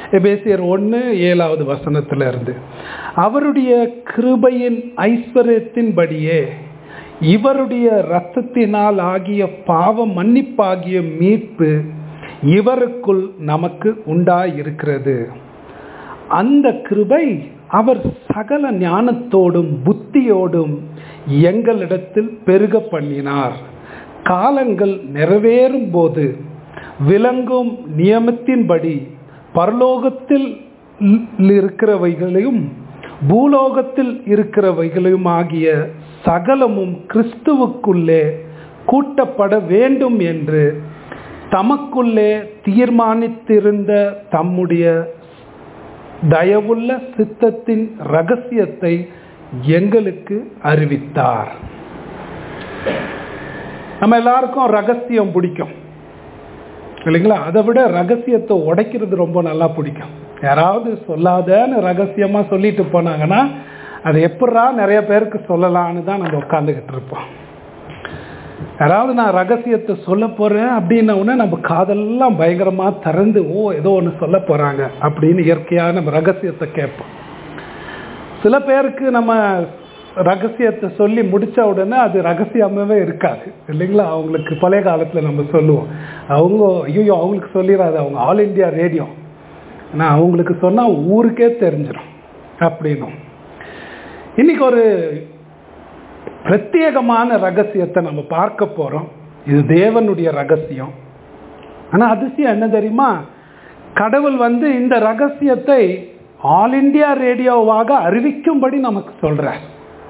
எபேசியர் ஒன்று ஏழாவது வசனத்துல இருந்து அவருடைய கிருபையின் ஐஸ்வர்யத்தின்படியே இவருடைய இரத்தத்தினால் ஆகிய பாவ மன்னிப்பாகிய மீட்பு இவருக்குள் நமக்கு உண்டாயிருக்கிறது அந்த கிருபை அவர் சகல ஞானத்தோடும் புத்தியோடும் எங்களிடத்தில் பெருக பண்ணினார் காலங்கள் நிறைவேறும் போது விளங்கும் நியமத்தின்படி பரலோகத்தில் இருக்கிறவைகளையும் பூலோகத்தில் இருக்கிறவைகளையும் ஆகிய சகலமும் கிறிஸ்துவுக்குள்ளே கூட்டப்பட வேண்டும் என்று தமக்குள்ளே தீர்மானித்திருந்த தம்முடைய தயவுள்ள சித்தத்தின் ரகசியத்தை எங்களுக்கு அறிவித்தார் நம்ம எல்லாருக்கும் ரகசியம் பிடிக்கும் இல்லைங்களா அதை விட ரகசியத்தை உடைக்கிறது ரொம்ப நல்லா பிடிக்கும் யாராவது சொல்லாதன்னு ரகசியமா சொல்லிட்டு போனாங்கன்னா அது எப்படா நிறைய பேருக்கு சொல்லலான்னு தான் நம்ம உட்காந்துக்கிட்டு இருப்போம் யாராவது நான் ரகசியத்தை சொல்ல போறேன் அப்படின்ன உடனே நம்ம காதெல்லாம் பயங்கரமா திறந்து ஓ ஏதோ ஒன்று சொல்ல போறாங்க அப்படின்னு இயற்கையாக நம்ம ரகசியத்தை கேட்போம் சில பேருக்கு நம்ம ரகசியத்தை சொல்லி முடிச்ச உடனே அது ரகசியமாவே இருக்காது இல்லைங்களா அவங்களுக்கு பழைய காலத்துல நம்ம சொல்லுவோம் அவங்க ஐயோ அவங்களுக்கு சொல்லிடாது அவங்க ஆல் இண்டியா ரேடியோ ஆனால் அவங்களுக்கு சொன்னா ஊருக்கே தெரிஞ்சிடும் அப்படின்னும் இன்னைக்கு ஒரு பிரத்யேகமான ரகசியத்தை நம்ம பார்க்க போறோம் இது தேவனுடைய ரகசியம் ஆனா அதிசயம் என்ன தெரியுமா கடவுள் வந்து இந்த ரகசியத்தை ஆல் இண்டியா ரேடியோவாக அறிவிக்கும்படி நமக்கு சொல்றார்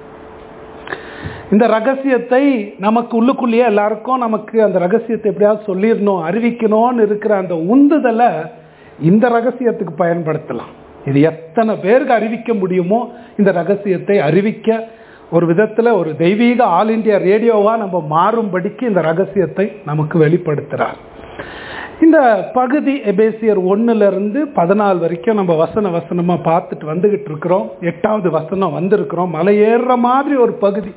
இந்த ரகசியத்தை நமக்கு உள்ளுக்குள்ளேயே எல்லாருக்கும் நமக்கு அந்த ரகசியத்தை எப்படியாவது சொல்லிடணும் அறிவிக்கணும்னு இருக்கிற அந்த உந்துதலை இந்த ரகசியத்துக்கு பயன்படுத்தலாம் இது எத்தனை பேருக்கு அறிவிக்க முடியுமோ இந்த ரகசியத்தை அறிவிக்க ஒரு விதத்தில் ஒரு தெய்வீக ஆல் இண்டியா ரேடியோவாக நம்ம மாறும்படிக்கு இந்த ரகசியத்தை நமக்கு வெளிப்படுத்துகிறார் இந்த பகுதி எபேசியர் ஒன்னுல இருந்து பதினாலு வரைக்கும் நம்ம வசன வசனமா பார்த்துட்டு வந்துகிட்டு இருக்கிறோம் எட்டாவது வசனம் வந்திருக்கிறோம் மலை ஏறுற மாதிரி ஒரு பகுதி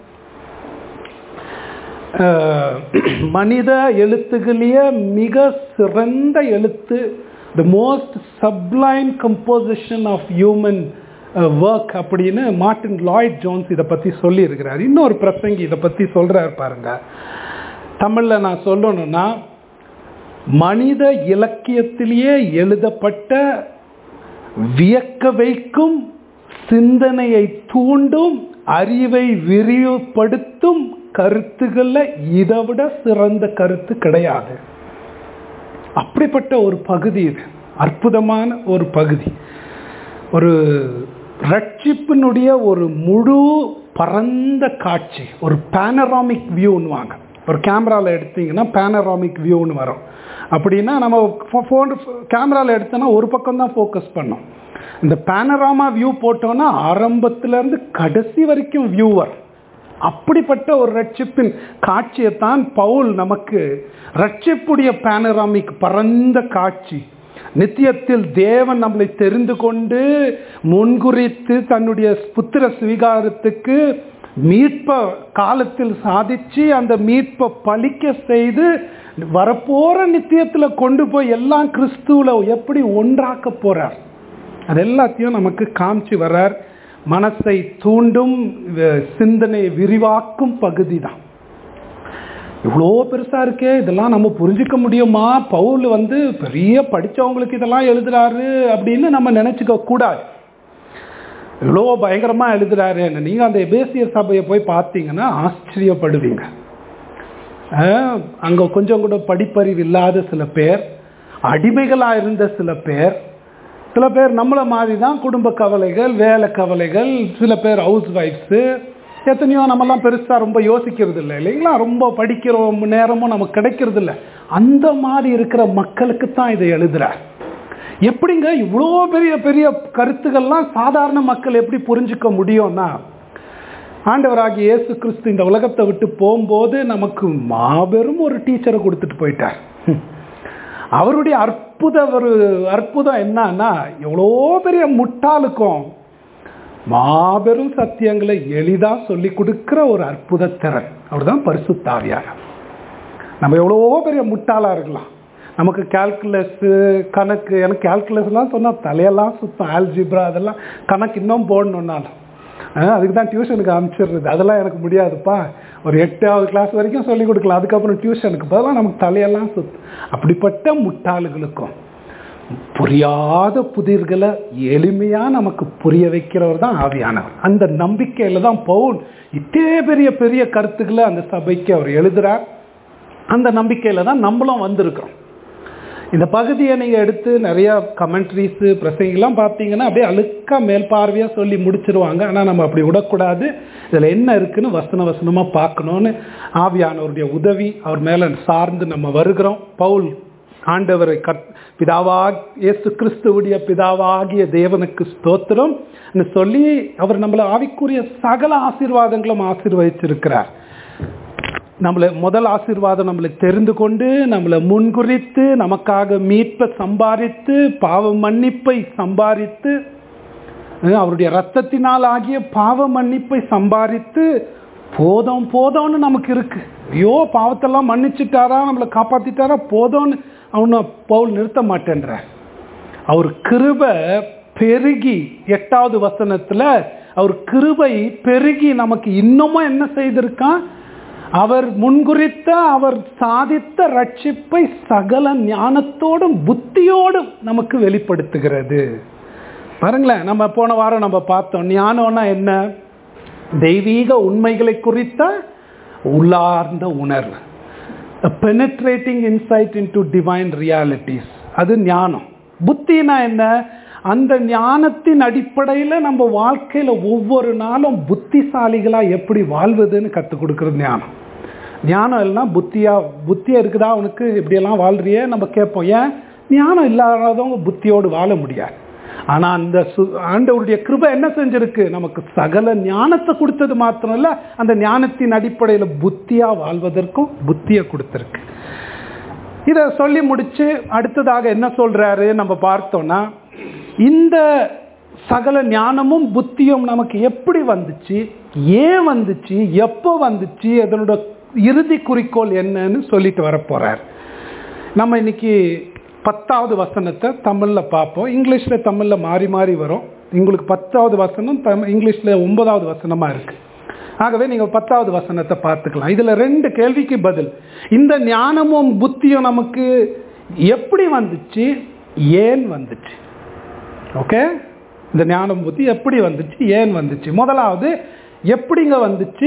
மனித எழுத்துகளிலேயே மிக சிறந்த எழுத்து the most sublime composition of human work அப்படின்னு மார்டின் லாய்ட் ஜோன்ஸ் இதை பற்றி சொல்லியிருக்கிறார் இன்னொரு பிரசங்கி இதை பற்றி சொல்கிறார் பாருங்க தமிழில் நான் சொல்லணும்னா மனித இலக்கியத்திலேயே எழுதப்பட்ட வியக்க வைக்கும் சிந்தனையை தூண்டும் அறிவை விரிவுபடுத்தும் கருத்துக்களில் இதை விட சிறந்த கருத்து கிடையாது அப்படிப்பட்ட ஒரு பகுதி இது அற்புதமான ஒரு பகுதி ஒரு ரட்சிப்பினுடைய ஒரு முழு பரந்த காட்சி ஒரு பேனராமிக் வியூன்னு வாங்க ஒரு கேமராவில் எடுத்தீங்கன்னா பேனராமிக் வியூன்னு வரும் அப்படின்னா நம்ம ஃபோன் கேமராவில் எடுத்தோன்னா ஒரு பக்கம் தான் ஃபோக்கஸ் பண்ணோம் இந்த பேனராமா வியூ போட்டோன்னா ஆரம்பத்திலேருந்து கடைசி வரைக்கும் வியூவர் அப்படிப்பட்ட ஒரு ரட்சிப்பின் காட்சியைத்தான் பவுல் நமக்கு ரட்சிப்புடைய பேனராமிக் பரந்த காட்சி நித்தியத்தில் தேவன் நம்மளை தெரிந்து கொண்டு முன்குறித்து தன்னுடைய புத்திர ஸ்வீகாரத்துக்கு மீட்ப காலத்தில் சாதிச்சு அந்த மீட்பை பலிக்க செய்து வரப்போற நித்தியத்துல கொண்டு போய் எல்லாம் கிறிஸ்துவில் எப்படி ஒன்றாக்க போறார் அது எல்லாத்தையும் நமக்கு காமிச்சு வர்றார் மனசை தூண்டும் சிந்தனை விரிவாக்கும் பகுதி தான் இவ்வளோ பெருசா இருக்கே இதெல்லாம் நம்ம புரிஞ்சுக்க முடியுமா பவுல் வந்து பெரிய படிச்சவங்களுக்கு இதெல்லாம் எழுதுறாரு அப்படின்னு நம்ம நினைச்சுக்க கூடாது இவ்வளோ பயங்கரமா எழுதுறாரு நீங்க அந்த எபேசிய சபையை போய் பார்த்தீங்கன்னா ஆச்சரியப்படுவீங்க அங்க கொஞ்சம் கூட படிப்பறிவு இல்லாத சில பேர் அடிமைகளா இருந்த சில பேர் சில பேர் நம்மளை மாதிரி தான் குடும்ப கவலைகள் வேலை கவலைகள் சில பேர் ஹவுஸ் ஒய்ஃப்ஸு எத்தனையோ நம்மலாம் பெருசாக ரொம்ப யோசிக்கிறது இல்லை இல்லைங்களா ரொம்ப படிக்கிறோம் நேரமும் நமக்கு கிடைக்கிறது இல்லை அந்த மாதிரி இருக்கிற மக்களுக்கு தான் இதை எழுதுறார் எப்படிங்க இவ்வளோ பெரிய பெரிய கருத்துக்கள்லாம் சாதாரண மக்கள் எப்படி புரிஞ்சுக்க முடியும்னா ஆண்டவராகி இயேசு கிறிஸ்து இந்த உலகத்தை விட்டு போகும்போது நமக்கு மாபெரும் ஒரு டீச்சரை கொடுத்துட்டு போயிட்டார் அவருடைய அற்புத ஒரு அற்புதம் என்னன்னா எவ்வளோ பெரிய முட்டாளுக்கும் மாபெரும் சத்தியங்களை எளிதா சொல்லி கொடுக்கிற ஒரு அற்புத திறன் அவர் தான் பரிசுத்தாவியாக நம்ம எவ்வளோ பெரிய முட்டாளா இருக்கலாம் நமக்கு கால்குலஸ்ஸு கணக்கு எனக்கு கால்குலஸ்லாம் சொன்னால் தலையெல்லாம் சுத்தம் ஆல்ஜிப்ரா அதெல்லாம் கணக்கு இன்னும் போடணுன்னாலும் அதுக்கு தான் டியூஷனுக்கு அனுப்பிச்சிடுறது அதெல்லாம் எனக்கு முடியாதுப்பா ஒரு எட்டாவது கிளாஸ் வரைக்கும் சொல்லி கொடுக்கலாம் அதுக்கப்புறம் டியூஷனுக்கு பதிலாக நமக்கு தலையெல்லாம் சுத்தம் அப்படிப்பட்ட முட்டாளுகளுக்கும் புரியாத புதிர்களை எளிமையாக நமக்கு புரிய வைக்கிறவர் தான் ஆவியானவர் அந்த நம்பிக்கையில் தான் பவுல் இத்தே பெரிய பெரிய கருத்துக்களை அந்த சபைக்கு அவர் எழுதுகிறார் அந்த நம்பிக்கையில் தான் நம்மளும் வந்திருக்கிறோம் இந்த பகுதியை நீங்கள் எடுத்து நிறைய கமெண்ட்ரிஸு பிரசங்கெல்லாம் பார்த்தீங்கன்னா அப்படியே அழுக்கா மேல் பார்வையாக சொல்லி முடிச்சிருவாங்க ஆனால் நம்ம அப்படி விடக்கூடாது இதில் என்ன இருக்குன்னு வசன வசனமாக பார்க்கணுன்னு ஆவியானவருடைய உதவி அவர் மேலே சார்ந்து நம்ம வருகிறோம் பவுல் ஆண்டவரை கத் பிதாவாக இயேசு கிறிஸ்துவுடைய பிதாவாகிய தேவனுக்கு ஸ்தோத்திரம் சொல்லி அவர் நம்மளை ஆவிக்குரிய சகல ஆசீர்வாதங்களும் ஆசீர்வதிச்சிருக்கிறார் நம்மளை முதல் ஆசீர்வாதம் நம்மளை தெரிந்து கொண்டு நம்மளை முன்குறித்து நமக்காக மீட்பை சம்பாதித்து பாவ மன்னிப்பை சம்பாதித்து அவருடைய ரத்தத்தினால் ஆகிய பாவ மன்னிப்பை சம்பாதித்து போதும் போதும்னு நமக்கு இருக்கு ஐயோ பாவத்தெல்லாம் மன்னிச்சுட்டாரா நம்மளை காப்பாத்திட்டாரா போதும்னு அவனை பவுல் நிறுத்த மாட்டேன்ற அவர் கிருப பெருகி எட்டாவது வசனத்துல அவர் கிருபை பெருகி நமக்கு இன்னமும் என்ன செய்திருக்கான் அவர் முன்குறித்த அவர் சாதித்த ரட்சிப்பை சகல ஞானத்தோடும் புத்தியோடும் நமக்கு வெளிப்படுத்துகிறது பாருங்களேன் நம்ம போன வாரம் நம்ம பார்த்தோம் ஞானம்னா என்ன தெய்வீக உண்மைகளை குறித்த உள்ளார்ந்த உணர்வு penetrating insight into divine realities அது ஞானம் புத்தினா என்ன அந்த ஞானத்தின் அடிப்படையில் நம்ம வாழ்க்கையில் ஒவ்வொரு நாளும் புத்திசாலிகளாக எப்படி வாழ்வதுன்னு கற்றுக் கொடுக்குறது ஞானம் ஞானம் எல்லாம் புத்தியா புத்தியா இருக்குதா அவனுக்கு இப்படியெல்லாம் வாழ்றியே நம்ம கேட்போம் ஏன் ஞானம் இல்லாதவங்க புத்தியோடு வாழ முடியாது ஆனால் அந்த சு ஆண்டவருடைய கிருபை என்ன செஞ்சிருக்கு நமக்கு சகல ஞானத்தை கொடுத்தது மாத்திரம் இல்லை அந்த ஞானத்தின் அடிப்படையில் புத்தியாக வாழ்வதற்கும் புத்தியை கொடுத்துருக்கு இதை சொல்லி முடிச்சு அடுத்ததாக என்ன சொல்றாரு நம்ம பார்த்தோம்னா இந்த சகல ஞானமும் புத்தியும் நமக்கு எப்படி வந்துச்சு ஏன் வந்துச்சு எப்போ வந்துச்சு அதனோட இறுதி குறிக்கோள் என்னன்னு சொல்லிட்டு வர போறார் நம்ம இன்னைக்கு பத்தாவது வசனத்தை தமிழில் பார்ப்போம் இங்கிலீஷில் தமிழில் மாறி மாறி வரும் உங்களுக்கு பத்தாவது வசனம் தமிழ் இங்கிலீஷில் ஒன்பதாவது வசனமாக இருக்குது ஆகவே நீங்கள் பத்தாவது வசனத்தை பார்த்துக்கலாம் இதில் ரெண்டு கேள்விக்கு பதில் இந்த ஞானமும் புத்தியும் நமக்கு எப்படி வந்துச்சு ஏன் வந்துச்சு ஓகே இந்த ஞானம் புத்தி எப்படி வந்துச்சு ஏன் வந்துச்சு முதலாவது எப்படிங்க வந்துச்சு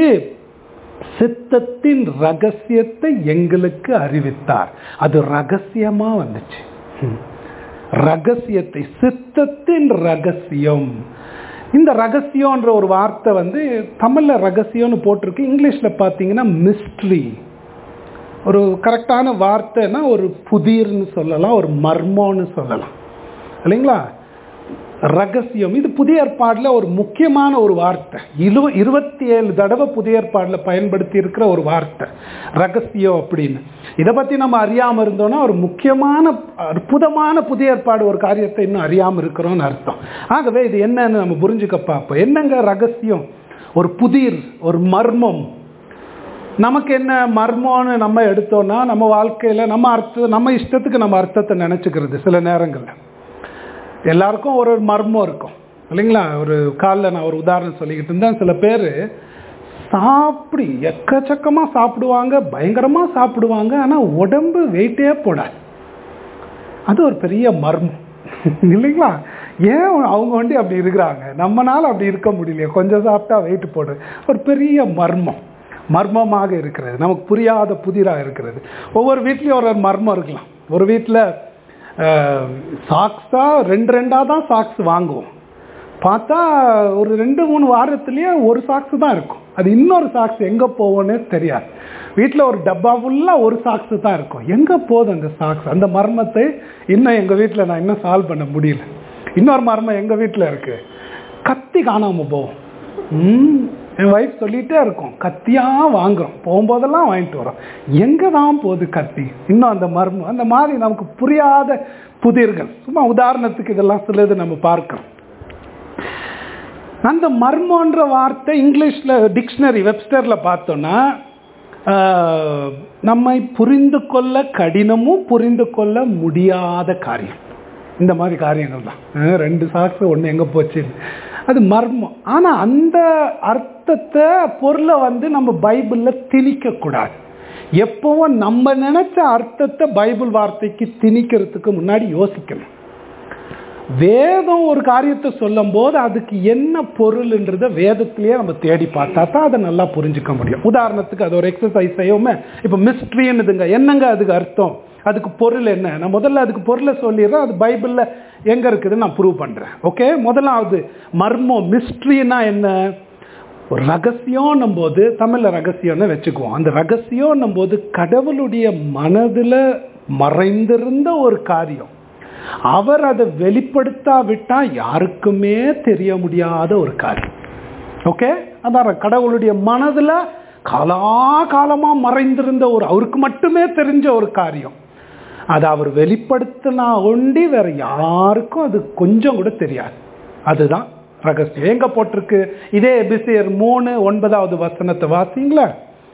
சித்தத்தின் ரகசியத்தை எங்களுக்கு அறிவித்தார் அது ரகசியமா வந்துச்சு ரகசியத்தை சித்தத்தின் ரகசியம் இந்த ரகசியம்ன்ற ஒரு வார்த்தை வந்து தமிழில் ரகசியம்னு போட்டிருக்கு இங்கிலீஷில் பார்த்தீங்கன்னா மிஸ்ட்ரி ஒரு கரெக்டான வார்த்தைன்னா ஒரு புதிர்னு சொல்லலாம் ஒரு மர்மம்னு சொல்லலாம் இல்லைங்களா ரகசியம் இது புதிய ஏற்பாடில் ஒரு முக்கியமான ஒரு வார்த்தை இரு இருபத்தி ஏழு தடவை புதிய ஏற்பாடில் பயன்படுத்தி இருக்கிற ஒரு வார்த்தை ரகசியம் அப்படின்னு இதை பற்றி நம்ம அறியாமல் இருந்தோம்னா ஒரு முக்கியமான அற்புதமான புதிய ஏற்பாடு ஒரு காரியத்தை இன்னும் அறியாமல் இருக்கிறோம்னு அர்த்தம் ஆகவே இது என்னன்னு நம்ம புரிஞ்சுக்க பார்ப்போம் என்னங்க ரகசியம் ஒரு புதிர் ஒரு மர்மம் நமக்கு என்ன மர்மம்னு நம்ம எடுத்தோம்னா நம்ம வாழ்க்கையில் நம்ம அர்த்தம் நம்ம இஷ்டத்துக்கு நம்ம அர்த்தத்தை நினச்சிக்கிறது சில நேரங்களில் எல்லாருக்கும் ஒரு ஒரு மர்மம் இருக்கும் இல்லைங்களா ஒரு காலில் நான் ஒரு உதாரணம் சொல்லிக்கிட்டு இருந்தேன் சில பேர் சாப்பிடி எக்கச்சக்கமாக சாப்பிடுவாங்க பயங்கரமாக சாப்பிடுவாங்க ஆனால் உடம்பு வெயிட்டே போடாது அது ஒரு பெரிய மர்மம் இல்லைங்களா ஏன் அவங்க வந்து அப்படி இருக்கிறாங்க நம்மனால அப்படி இருக்க முடியலையே கொஞ்சம் சாப்பிட்டா வெயிட் போடுறது ஒரு பெரிய மர்மம் மர்மமாக இருக்கிறது நமக்கு புரியாத புதிராக இருக்கிறது ஒவ்வொரு வீட்லேயும் ஒரு மர்மம் இருக்கலாம் ஒரு வீட்டில் சாக்ஸாக ரெண்டு ரெண்டாக தான் சாக்ஸ் வாங்குவோம் பார்த்தா ஒரு ரெண்டு மூணு வாரத்துலேயே ஒரு சாக்ஸ் தான் இருக்கும் அது இன்னொரு சாக்ஸ் எங்கே போவோன்னே தெரியாது வீட்டில் ஒரு டப்பா ஃபுல்லாக ஒரு சாக்ஸ் தான் இருக்கும் எங்கே போகுது அந்த சாக்ஸ் அந்த மர்மத்தை இன்னும் எங்கள் வீட்டில் நான் இன்னும் சால்வ் பண்ண முடியல இன்னொரு மர்மம் எங்கள் வீட்டில் இருக்குது கத்தி காணாமல் போவோம் ம் என் ஒய்ஃப் சொல்லிகிட்டே இருக்கும் கத்தியாக வாங்குறோம் போகும்போதெல்லாம் வாங்கிட்டு வரோம் எங்கே தான் போகுது கத்தி இன்னும் அந்த மர்மம் அந்த மாதிரி நமக்கு புரியாத புதிர்கள் சும்மா உதாரணத்துக்கு இதெல்லாம் சிலது நம்ம பார்க்கிறோம் அந்த மர்மன்ற வார்த்தை இங்கிலீஷில் டிக்ஷனரி வெப்ஸ்டரில் பார்த்தோன்னா ஆஹ், நம்மை புரிந்து கொள்ள கடினமும் புரிந்து கொள்ள முடியாத காரியம் இந்த மாதிரி காரியங்கள் தான் அஹ், ரெண்டு சாக்ஸ் ஒன்று எங்கே போச்சு அது மர்மம் ஆனால் அந்த அர்த்தத்தை பொருளை வந்து நம்ம பைபிளில் திணிக்கக்கூடாது எப்பவும் நம்ம நினைச்ச அர்த்தத்தை பைபிள் வார்த்தைக்கு திணிக்கிறதுக்கு முன்னாடி யோசிக்கணும் வேதம் ஒரு காரியத்தை சொல்லும் போது அதுக்கு என்ன பொருள்ன்றத வேதத்திலேயே நம்ம தேடி பார்த்தா தான் அதை நல்லா புரிஞ்சுக்க முடியும் உதாரணத்துக்கு அது ஒரு எக்ஸசைஸ் செய்யோமே இப்போ மிஸ்ட்ரின்னுதுங்க என்னங்க அதுக்கு அர்த்தம் அதுக்கு பொருள் என்ன நான் முதல்ல அதுக்கு பொருளை சொல்லிடுறேன் அது பைபிளில் எங்கே இருக்குதுன்னு நான் ப்ரூவ் பண்ணுறேன் ஓகே முதலாவது மர்மம் மிஸ்ட்ரினா என்ன ஒரு ரகசியம்னும் போது தமிழில் ரகசியம்னு வச்சுக்குவோம் அந்த ரகசியம்னும் போது கடவுளுடைய மனதில் மறைந்திருந்த ஒரு காரியம் அவர் அதை வெளிப்படுத்தாவிட்டா யாருக்குமே தெரிய முடியாத ஒரு காரியம் ஓகே அதான் கடவுளுடைய மனதில் காலாகாலமாக மறைந்திருந்த ஒரு அவருக்கு மட்டுமே தெரிஞ்ச ஒரு காரியம் அதை அவர் வெளிப்படுத்தினா ஒண்டி வேற யாருக்கும் அது கொஞ்சம் கூட தெரியாது அதுதான் ரகசியம் எங்க போட்டிருக்கு இதே எபிசியர் மூணு ஒன்பதாவது வசனத்தை வாசிங்களா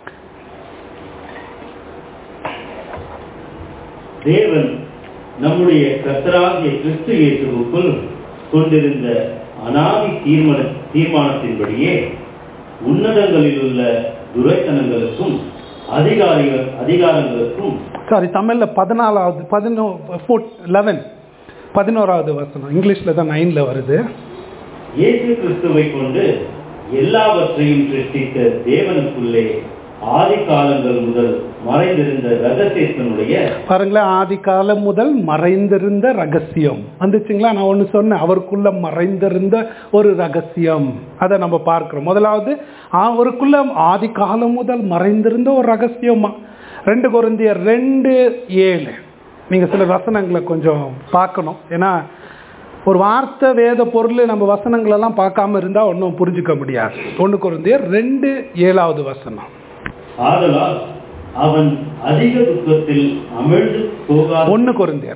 தேவன் நம்முடைய கர்த்தராகிய கிறிஸ்து இயேசுவுக்குள் கொண்டிருந்த அனாதி தீர்மான தீர்மானத்தின்படியே உன்னதங்களில் உள்ள துரைத்தனங்களுக்கும் அதிகாரிகள் அதிகாரங்களுக்கும் சாரி தமிழ்ல பதினாலாவது பதினோ லெவன் பதினோராவது வசனம் இங்கிலீஷ்ல தான் நைன்ல வருது இயேசு கிறிஸ்துவை கொண்டு எல்லாவற்றையும் சிருஷ்டித்த தேவனுக்குள்ளே ஆதி காலங்கள் முதல் மறைந்திருந்த ரகசியத்தினுடைய பாருங்களேன் ஆதி காலம் முதல் மறைந்திருந்த ரகசியம் வந்துச்சுங்களா நான் ஒன்று சொன்னேன் அவருக்குள்ள மறைந்திருந்த ஒரு ரகசியம் அதை நம்ம பார்க்கிறோம் முதலாவது அவருக்குள்ள ஆதி காலம் முதல் மறைந்திருந்த ஒரு ரகசியமா ரெண்டு குருந்தியர் ரெண்டு ஏழு நீங்கள் சில வசனங்களை கொஞ்சம் பார்க்கணும் ஏன்னா ஒரு வார்த்தை வேத பொருள் நம்ம வசனங்களெல்லாம் பார்க்காம இருந்தால் ஒன்றும் புரிஞ்சுக்க முடியாது ஒன்று குருந்தியர் ரெண்டு ஏழாவது வசனம் ஆதலால் அவன் அதிக துக்கத்தில் அமிழ்ந்து போகாத ஒன்று குருந்தியர்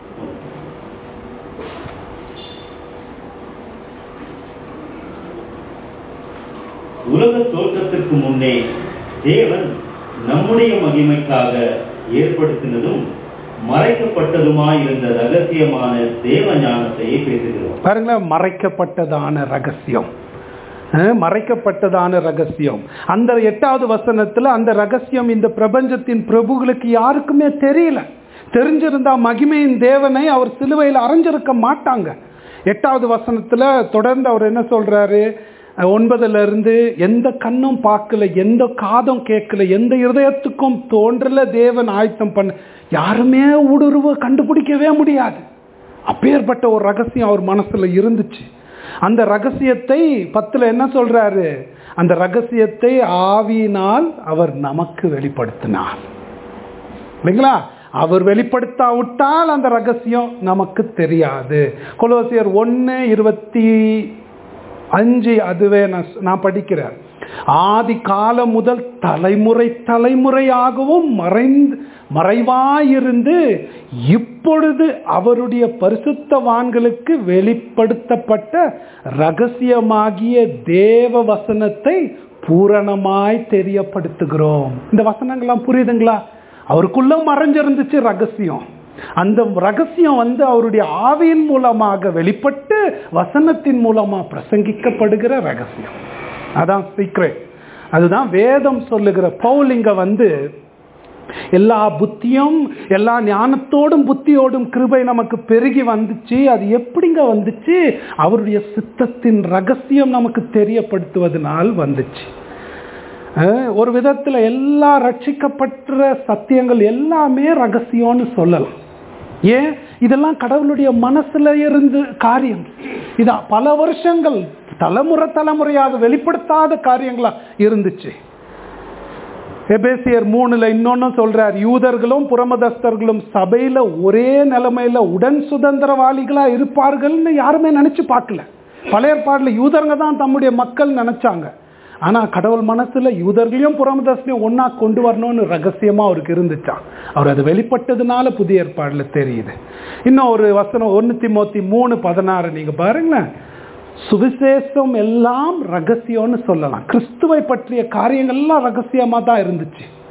உலக தோற்றத்திற்கு முன்னே தேவன் நம்முடைய மகிமைக்காக ஏற்படுத்தினதும் மறைக்கப்பட்டதுமாயிருந்த ரகசியமான தேவ ஞானத்தையே பேசுகிறோம் பாருங்களேன் மறைக்கப்பட்டதான ரகசியம் அஹ், மறைக்கப்பட்டதான ரகசியம் அந்த எட்டாவது வசனத்துல அந்த ரகசியம் இந்த பிரபஞ்சத்தின் பிரபுகளுக்கு யாருக்குமே தெரியல தெரிஞ்சிருந்தா மகிமையின் தேவனை அவர் சிலுவையில் அரைஞ்சிருக்க மாட்டாங்க எட்டாவது வசனத்துல தொடர்ந்து அவர் என்ன சொல்றாரு அஹ், ஒன்பதுல இருந்து எந்த கண்ணும் பார்க்கல எந்த காதும் கேட்கல எந்த இருதயத்துக்கும் தோன்றல தேவன் ஆயத்தம் பண்ண யாருமே ஊடுருவ கண்டுபிடிக்கவே முடியாது அப்பேற்பட்ட ஒரு ரகசியம் அவர் மனசுல இருந்துச்சு அந்த ரகசியத்தை பத்துல என்ன சொல்றாரு அந்த ரகசியத்தை ஆவியினால் அவர் நமக்கு வெளிப்படுத்தினார் இல்லைங்களா அவர் வெளிப்படுத்தாவிட்டால் அந்த ரகசியம் நமக்கு தெரியாது கொலோசியர் ஒன்று இருபத்தி அஞ்சு அதுவே நான் நான் படிக்கிறேன் ஆதி காலம் முதல் தலைமுறை தலைமுறையாகவும் மறைந்து மறைவாயிருந்து இப்பொழுது அவருடைய பரிசுத்தவான்களுக்கு வெளிப்படுத்தப்பட்ட ரகசியமாகிய தேவ வசனத்தை பூரணமாய் தெரியப்படுத்துகிறோம் இந்த வசனங்கள்லாம் புரியுதுங்களா அவருக்குள்ள மறைஞ்சிருந்துச்சு ரகசியம் அந்த ரகசியம் வந்து அவருடைய ஆவியின் மூலமாக வெளிப்பட்டு வசனத்தின் மூலமா பிரசங்கிக்கப்படுகிற ரகசியம் அதான் சீக்ரெட் அதுதான் வேதம் சொல்லுகிற பவுலிங்க வந்து எல்லா புத்தியும் எல்லா ஞானத்தோடும் புத்தியோடும் கிருபை நமக்கு பெருகி வந்துச்சு அது எப்படிங்க வந்துச்சு அவருடைய சித்தத்தின் ரகசியம் நமக்கு தெரியப்படுத்துவதனால் வந்துச்சு அஹ் ஒரு விதத்தில் எல்லா ரட்சிக்கப்பட்ட சத்தியங்கள் எல்லாமே ரகசியம்னு சொல்லலாம் ஏன் இதெல்லாம் கடவுளுடைய மனசுல இருந்து காரியம் இது பல வருஷங்கள் தலைமுறை தலைமுறையாக வெளிப்படுத்தாத காரியங்களா இருந்துச்சு எபேசியர் மூணுல இன்னொன்னு சொல்றார் யூதர்களும் புறமதஸ்தர்களும் சபையில ஒரே நிலைமையில உடன் சுதந்திரவாளிகளா இருப்பார்கள்னு யாருமே நினைச்சு பார்க்கல பழைய ஏற்பாடுல யூதருங்க தான் தம்முடைய மக்கள் நினைச்சாங்க ஆனா கடவுள் மனசுல யூதர்களையும் புறமதஸ்லையும் ஒன்னா கொண்டு வரணும்னு ரகசியமா அவருக்கு இருந்துச்சான் அவர் அது வெளிப்பட்டதுனால புதிய ஏற்பாடுல தெரியுது இன்னும் ஒரு வசனம் ஒன்னு திமோத்தி மூணு பதினாறு நீங்க பாருங்களேன் சுவிசேஷம் எல்லாம் ரகசியம்னு சொல்லலாம் கிறிஸ்துவை பற்றிய காரியங்கள்லாம் ரகசியமா தான் இருந்துச்சு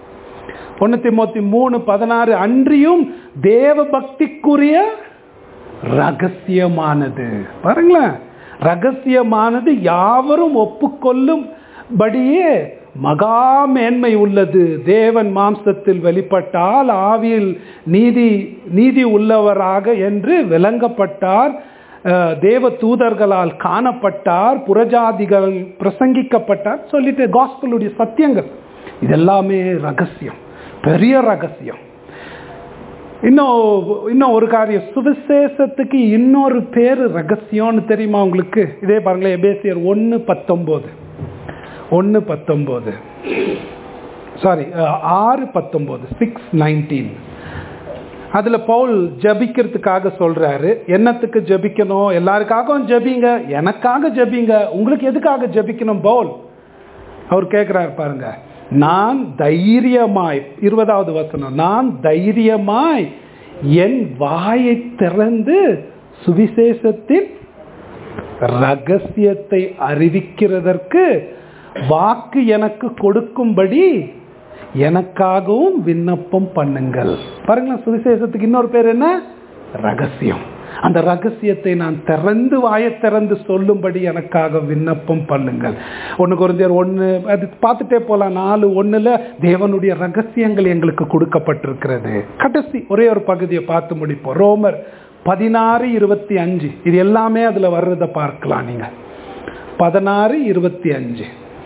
ஒன்று திமுத்தி மூணு பதினாறு அன்றியும் தேவ பக்திக்குரிய ரகசியமானது பாருங்களேன் ரகசியமானது யாவரும் ஒப்புக்கொள்ளும் படியே மகா மேன்மை உள்ளது தேவன் மாம்சத்தில் வெளிப்பட்டால் ஆவியில் நீதி நீதி உள்ளவராக என்று விளங்கப்பட்டார் அஹ், தேவ தூதர்களால் காணப்பட்டார் புறஜாதிகள் பிரசங்கிக்கப்பட்டார் சொல்லிட்டு காஸ்பலுடைய சத்தியங்கள் இதெல்லாமே ரகசியம் பெரிய ரகசியம் இன்னும் இன்னும் ஒரு காரியம் சுவிசேஷத்துக்கு இன்னொரு பேர் ரகசியம்னு தெரியுமா உங்களுக்கு இதே பாருங்களேன் எபேசியர் ஒன்று பத்தொம்போது ஒன்று பத்தொம்போது சாரி ஆறு பத்தொம்போது சிக்ஸ் நைன்டீன் அதில் பவுல் ஜபிக்கிறதுக்காக சொல்றாரு என்னத்துக்கு ஜபிக்கணும் எல்லாருக்காகவும் ஜபிங்க எனக்காக ஜபிங்க உங்களுக்கு எதுக்காக ஜபிக்கணும் பவுல் அவர் கேட்குறாரு பாருங்க நான் தைரியமாய் இருபதாவது வசனம் நான் தைரியமாய் என் வாயை திறந்து சுவிசேஷத்தின் ரகசியத்தை அறிவிக்கிறதற்கு வாக்கு எனக்கு கொடுக்கும்படி எனக்காகவும் விண்ணப்பம் பண்ணுங்கள் பாருங்களேன் சுவிசேஷத்துக்கு இன்னொரு பேர் என்ன ரகசியம் அந்த ரகசியத்தை நான் திறந்து வாயை திறந்து சொல்லும்படி எனக்காக விண்ணப்பம் பண்ணுங்கள் ஒன்று குறைந்தர் ஒன்று அது பார்த்துட்டே போகலாம் நாலு ஒன்றில் தேவனுடைய ரகசியங்கள் எங்களுக்கு கொடுக்கப்பட்டிருக்கிறது கடைசி ஒரே ஒரு பகுதியை பார்த்து முடிப்போம் ரோமர் பதினாறு இருபத்தி அஞ்சு இது எல்லாமே அதில் வர்றதை பார்க்கலாம் நீங்கள் பதினாறு இருபத்தி அஞ்சு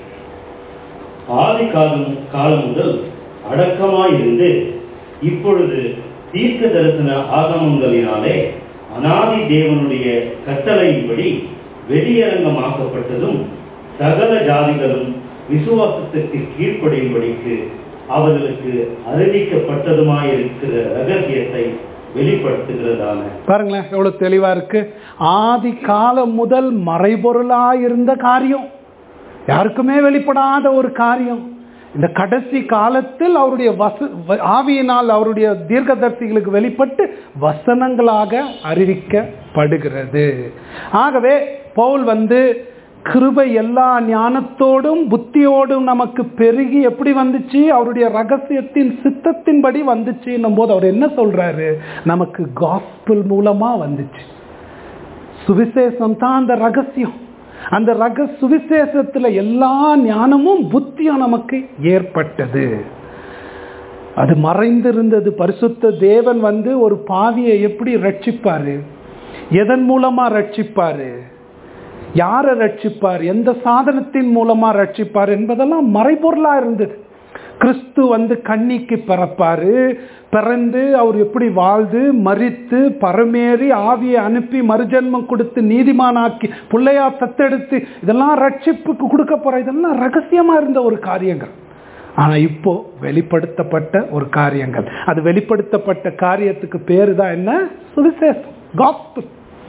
ஆதி காலம் காலம் முதல் அடக்கமாயிருந்து இப்பொழுது தீர்க்க தரிசன ஆகமங்களினாலே அனாதி தேவனுடைய கட்டளையின்படி வெளியரங்கமாக்கப்பட்டதும் சகல ஜாதிகளும் விசுவாசத்திற்கு கீழ்ப்படியும்படிக்கு அவர்களுக்கு அறிவிக்கப்பட்டதுமாயிருக்கிற ரகசியத்தை வெளிப்படுத்துகிறதான பாருங்களேன் எவ்வளவு தெளிவா இருக்கு ஆதி காலம் முதல் மறைபொருளா இருந்த காரியம் யாருக்குமே வெளிப்படாத ஒரு காரியம் இந்த கடைசி காலத்தில் அவருடைய வச வ- ஆவியினால் அவருடைய தீர்க்கதர்சிகளுக்கு வெளிப்பட்டு வசனங்களாக அறிவிக்கப்படுகிறது ஆகவே பவுல் வந்து கிருபை எல்லா ஞானத்தோடும் புத்தியோடும் நமக்கு பெருகி எப்படி வந்துச்சு அவருடைய ரகசியத்தின் சித்தத்தின்படி வந்துச்சுன்னும் போது அவர் என்ன சொல்றாரு நமக்கு காஸ்பிள் மூலமா வந்துச்சு சுவிசேஷம் தான் அந்த ரகசியம் அந்த ரக சுவிசேஷத்துல எல்லா ஞானமும் புத்தியும் நமக்கு ஏற்பட்டது அது மறைந்திருந்தது பரிசுத்த தேவன் வந்து ஒரு பாவியை எப்படி ரட்சிப்பாரு எதன் மூலமா ரட்சிப்பாரு யாரை ரட்சிப்பார் எந்த சாதனத்தின் மூலமா ரட்சிப்பார் என்பதெல்லாம் மறைபொருளா இருந்தது கிறிஸ்து வந்து கன்னிக்கு பிறப்பாரு பிறந்து அவர் எப்படி வாழ்ந்து மரித்து பரமேறி ஆவியை அனுப்பி மறுஜென்மம் கொடுத்து நீதிமானாக்கி பிள்ளையா தத்தெடுத்து இதெல்லாம் ரட்சிப்புக்கு கொடுக்க போற இதெல்லாம் ரகசியமா இருந்த ஒரு காரியங்கள் ஆனா இப்போ வெளிப்படுத்தப்பட்ட ஒரு காரியங்கள் அது வெளிப்படுத்தப்பட்ட காரியத்துக்கு பேரு தான் என்ன சுவிசேஷம் காஸ்பிள்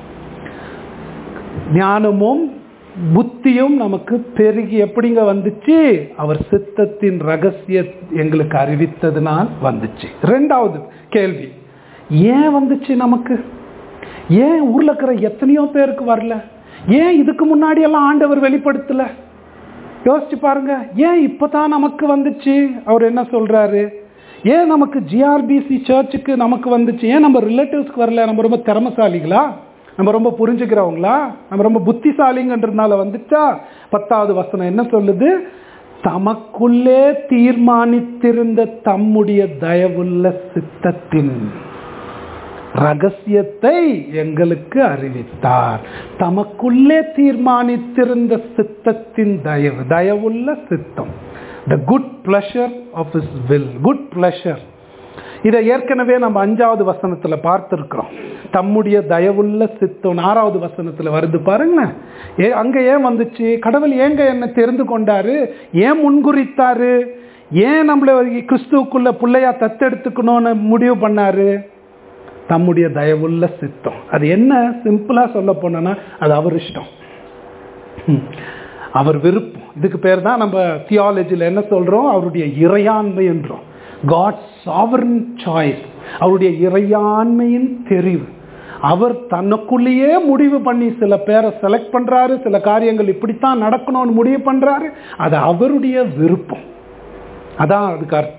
ஞானமும் புத்தியும் நமக்கு பெருகி எப்படிங்க வந்துச்சு அவர் சித்தத்தின் ரகசிய எங்களுக்கு அறிவித்ததுனால் வந்துச்சு ரெண்டாவது கேள்வி ஏன் வந்துச்சு நமக்கு ஏன் ஊர்ல இருக்கிற எத்தனையோ பேருக்கு வரல ஏன் இதுக்கு முன்னாடி எல்லாம் ஆண்டவர் வெளிப்படுத்தல யோசிச்சு பாருங்க ஏன் இப்பதான் நமக்கு வந்துச்சு அவர் என்ன சொல்றாரு ஏன் நமக்கு ஜிஆர்பிசி சர்ச்சுக்கு நமக்கு வந்துச்சு ஏன் நம்ம ரிலேட்டிவ்ஸ்க்கு வரல நம்ம ரொம்ப திறமசாலிகளா நம்ம ரொம்ப புரிஞ்சுக்கிறவங்களா நம்ம ரொம்ப புத்திசாலிங்கன்றதுனால வந்துச்சா பத்தாவது வசனம் என்ன சொல்லுது தமக்குள்ளே தீர்மானித்திருந்த தம்முடைய தயவுள்ள சித்தத்தின் ரகசியத்தை எங்களுக்கு அறிவித்தார் தமக்குள்ளே தீர்மானித்திருந்த சித்தத்தின் தயவு தயவுள்ள சித்தம் the good pleasure of his will good pleasure இதை ஏற்கனவே நம்ம அஞ்சாவது வசனத்துல பார்த்திருக்கிறோம் தம்முடைய தயவுள்ள சித்தம் ஆறாவது வசனத்துல வருது பாருங்களேன் ஏ அங்க ஏன் வந்துச்சு கடவுள் ஏங்க என்ன தெரிந்து கொண்டாரு ஏன் முன்குறித்தாரு ஏன் நம்மள கிறிஸ்துவுக்குள்ள பிள்ளையா தத்தெடுத்துக்கணும்னு முடிவு பண்ணாரு தம்முடைய தயவுள்ள சித்தம் அது என்ன சிம்பிளா சொல்ல போனோம்னா அது அவர் இஷ்டம் ம். அவர் விருப்பம் இதுக்கு பேர் தான் நம்ம தியாலஜியில் என்ன சொல்றோம் அவருடைய இறையாண்மை என்றோம் காட் சாவரன் சாய்ஸ் அவருடைய இறையாண்மையின் தெரிவு அவர் தனக்குள்ளேயே முடிவு பண்ணி சில பேரை செலக்ட் பண்றாரு சில காரியங்கள் இப்படித்தான் நடக்கணும்னு முடிவு பண்றாரு அது அவருடைய விருப்பம் அதான் அதுக்கு அர்த்தம்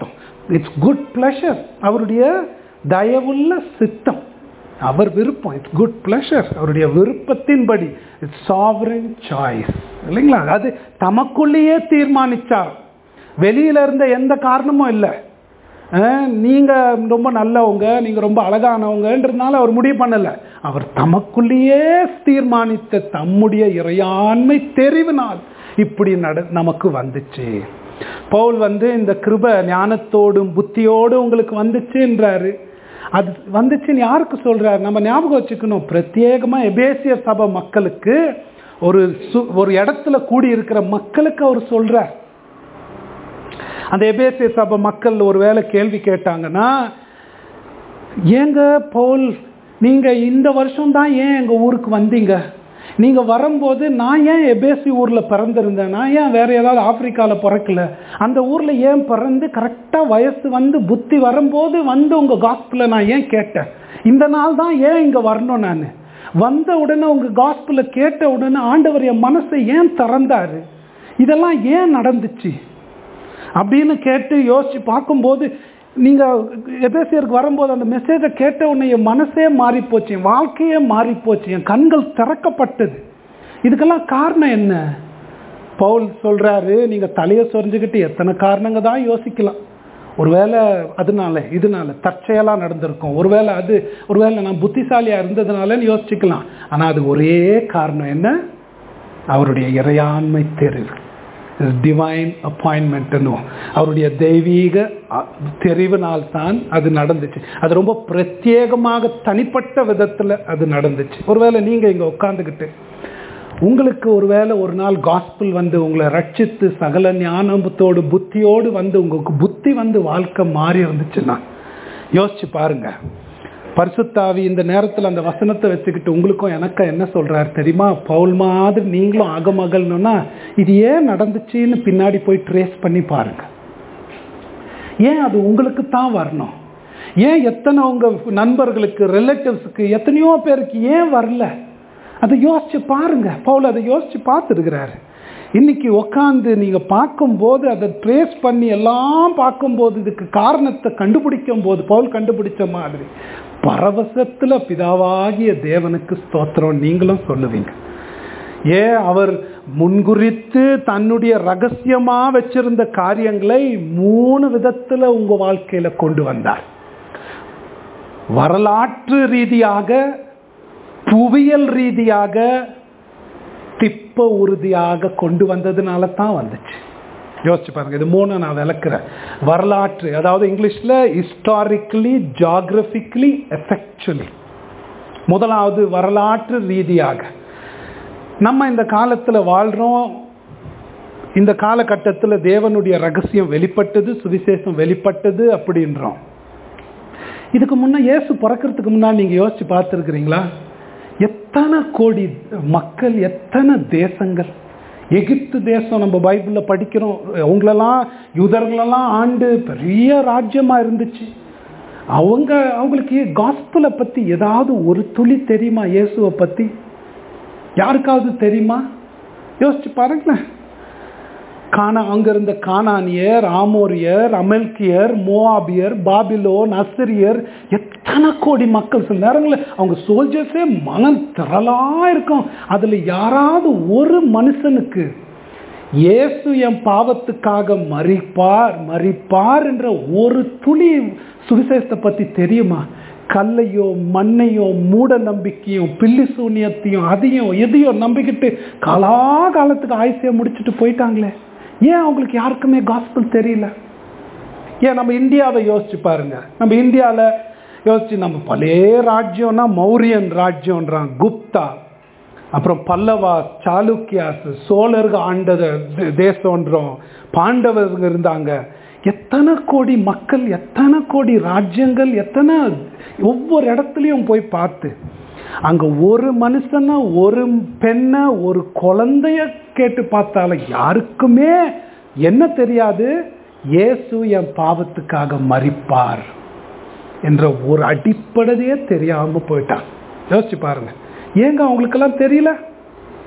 இட்ஸ் குட் ப்ளஷர் அவருடைய தயவுள்ள சித்தம் அவர் விருப்பம் இட்ஸ் குட் ப்ளஷர் அவருடைய விருப்பத்தின்படி இட்ஸ் சாவரன் சாய்ஸ் இல்லைங்களா அது தமக்குள்ளேயே தீர்மானிச்சார் வெளியில இருந்த எந்த காரணமும் இல்லை அஹ், நீங்க ரொம்ப நல்லவங்க நீங்க ரொம்ப அழகானவங்கன்றதுனால அவர் முடிவு பண்ணல அவர் தமக்குள்ளேயே தீர்மானித்த தம்முடைய இறையாண்மை தெரிவினால் இப்படி நட நமக்கு வந்துச்சு பவுல் வந்து இந்த கிருப ஞானத்தோடும் புத்தியோடும் உங்களுக்கு வந்துச்சுன்றாரு அது வந்துச்சுன்னு யாருக்கு சொல்றாரு நம்ம ஞாபகம் வச்சுக்கணும் பிரத்யேகமா எபேசிய சபை மக்களுக்கு ஒரு சு- ஒரு இடத்துல கூடி இருக்கிற மக்களுக்கு அவர் சொல்றார் அந்த எபேசிய சபை மக்கள் ஒரு வேளை கேள்வி கேட்டாங்கன்னா ஏங்க பவுல் நீங்க இந்த வருஷம் தான் ஏன் எங்க ஊருக்கு வந்தீங்க நீங்க வரும்போது நான் ஏன் எபேசி ஊர்ல பிறந்திருந்தேன் நான் ஏன் வேற ஏதாவது ஆப்பிரிக்கால பிறக்கல அந்த ஊர்ல ஏன் பிறந்து கரெக்டா வயசு வந்து புத்தி வரும்போது வந்து உங்க காஸ்பிள நான் ஏன் கேட்டேன் இந்த நாள் தான் ஏன் இங்க வரணும் நான் வந்த உடனே உங்க காஸ்பிள கேட்ட உடனே ஆண்டவர் என் மனசை ஏன் திறந்தாரு இதெல்லாம் ஏன் நடந்துச்சு அப்படின்னு கேட்டு யோசிச்சு பார்க்கும்போது நீங்க எபேசியருக்கு வரும்போது அந்த மெசேஜை கேட்ட உடனே என் மனசே மாறி போச்சு என் வாழ்க்கையே மாறி போச்சு என் கண்கள் திறக்கப்பட்டது இதுக்கெல்லாம் காரணம் என்ன பவுல் சொல்றாரு நீங்க தலையை சொரிஞ்சுக்கிட்டு எத்தனை காரணங்க தான் யோசிக்கலாம் ஒருவேளை அதனால இதனால தற்செயலா நடந்திருக்கும் ஒருவேளை அது ஒருவேளை நான் புத்திசாலியா இருந்ததுனாலன்னு யோசிச்சுக்கலாம் ஆனா அது ஒரே காரணம் என்ன அவருடைய இறையாண்மை தெரிவு டிவைன் அப்பாயின்மெண்ட்னு அவருடைய தெய்வீக அ- தெரிவினால் தான் அது நடந்துச்சு அது ரொம்ப பிரத்யேகமாக தனிப்பட்ட விதத்துல அது நடந்துச்சு ஒருவேளை நீங்க இங்க உட்காந்துக்கிட்டு உங்களுக்கு ஒருவேளை ஒரு நாள் காஸ்பிள் வந்து உங்களை ரட்சித்து சகல ஞானத்தோடு புத்தியோடு வந்து உங்களுக்கு புத்தி வந்து வாழ்க்கை மாறி இருந்துச்சுன்னா யோசிச்சு பாருங்க பரிசுத்தாவி இந்த நேரத்தில் அந்த வசனத்தை வச்சுக்கிட்டு உங்களுக்கும் எனக்கும் என்ன சொல்றாரு தெரியுமா பவுல் மாதிரி நீங்களும் அகமகள்னா இது ஏன் நடந்துச்சுன்னு பின்னாடி போய் ட்ரேஸ் பண்ணி பாருங்க ஏன் அது உங்களுக்கு தான் வரணும் ஏன் எத்தனை உங்க நண்பர்களுக்கு ரிலேட்டிவ்ஸுக்கு எத்தனையோ பேருக்கு ஏன் வரல அதை யோசிச்சு பாருங்க பவுல் அதை யோசிச்சு பார்த்துருக்கிறாரு இன்னைக்கு உக்காந்து நீங்க பார்க்கும்போது அதை ட்ரேஸ் பண்ணி எல்லாம் பார்க்கும்போது இதுக்கு காரணத்தை கண்டுபிடிக்கும் போது பவுல் கண்டுபிடிச்ச மாதிரி பரவசத்துல பிதாவாகிய தேவனுக்கு ஸ்தோத்திரம் நீங்களும் சொல்லுவீங்க ஏன் அவர் முன்குறித்து தன்னுடைய ரகசியமா வச்சிருந்த காரியங்களை மூணு விதத்துல உங்க வாழ்க்கையில கொண்டு வந்தார் வரலாற்று ரீதியாக புவியியல் ரீதியாக திப்ப உறுதியாக கொண்டு வந்ததுனால தான் வந்துச்சு யோசிச்சு பாருங்க இது மூணு நான் விளக்குறேன் வரலாற்று அதாவது இங்கிலீஷ்ல ஹிஸ்டாரிக்கலி ஜாகிரபிக்கலி எஃபெக்சுவலி முதலாவது வரலாற்று ரீதியாக நம்ம இந்த காலத்துல வாழ்றோம் இந்த காலகட்டத்தில் தேவனுடைய ரகசியம் வெளிப்பட்டது சுவிசேஷம் வெளிப்பட்டது அப்படின்றோம் இதுக்கு முன்ன இயேசு பிறக்கிறதுக்கு முன்னாடி நீங்க யோசிச்சு பார்த்துருக்கிறீங்களா எத்தனை கோடி மக்கள் எத்தனை தேசங்கள் எகிப்து தேசம் நம்ம பைபிளில் படிக்கிறோம் அவங்களெல்லாம் யூதர்களெல்லாம் ஆண்டு பெரிய ராஜ்யமா இருந்துச்சு அவங்க அவங்களுக்கு காஸ்பலை பத்தி ஏதாவது ஒரு துளி தெரியுமா இயேசுவை பத்தி யாருக்காவது தெரியுமா யோசிச்சு பாருங்களேன் கானா அங்க இருந்த கானானியர் ஆமோரியர் அமெல்கியர் மோவாபியர் பாபிலோன் அசிரியர் எத்தனை கோடி மக்கள் சில நேரங்களில் அவங்க சோல்ஜர்ஸே மனம் திரளா இருக்கும் அதுல யாராவது ஒரு மனுஷனுக்கு இயேசு என் பாவத்துக்காக மறிப்பார் மறிப்பார் என்ற ஒரு துளி சுவிசேஷத்தை பத்தி தெரியுமா கல்லையோ மண்ணையோ மூட நம்பிக்கையும் பில்லி சூனியத்தையும் அதையும் எதையும் நம்பிக்கிட்டு காலாகாலத்துக்கு ஆயுசியை முடிச்சுட்டு போயிட்டாங்களே ஏன் அவங்களுக்கு யாருக்குமே காஸ்பிள் தெரியல ஏன் நம்ம இந்தியாவை யோசிச்சு பாருங்க நம்ம இந்தியாவில் யோசிச்சு நம்ம பழைய ராஜ்யம்னா மௌரியன் ராஜ்யம்ன்றான் குப்தா அப்புறம் பல்லவாஸ் சாளுக்கியாஸ் சோழர்கள் ஆண்டத தேசம்ன்றோம் பாண்டவர்கள் இருந்தாங்க எத்தனை கோடி மக்கள் எத்தனை கோடி ராஜ்யங்கள் எத்தனை ஒவ்வொரு இடத்துலையும் போய் பார்த்து அங்க ஒரு மனுஷனை ஒரு பெண்ணை ஒரு குழந்தைய கேட்டு பார்த்தாலும் யாருக்குமே என்ன தெரியாது இயேசு என் பாவத்துக்காக மறிப்பார் என்ற ஒரு அடிப்படையே தெரியாம போயிட்டான் யோசிச்சு பாருங்க ஏங்க அவங்களுக்கெல்லாம் தெரியல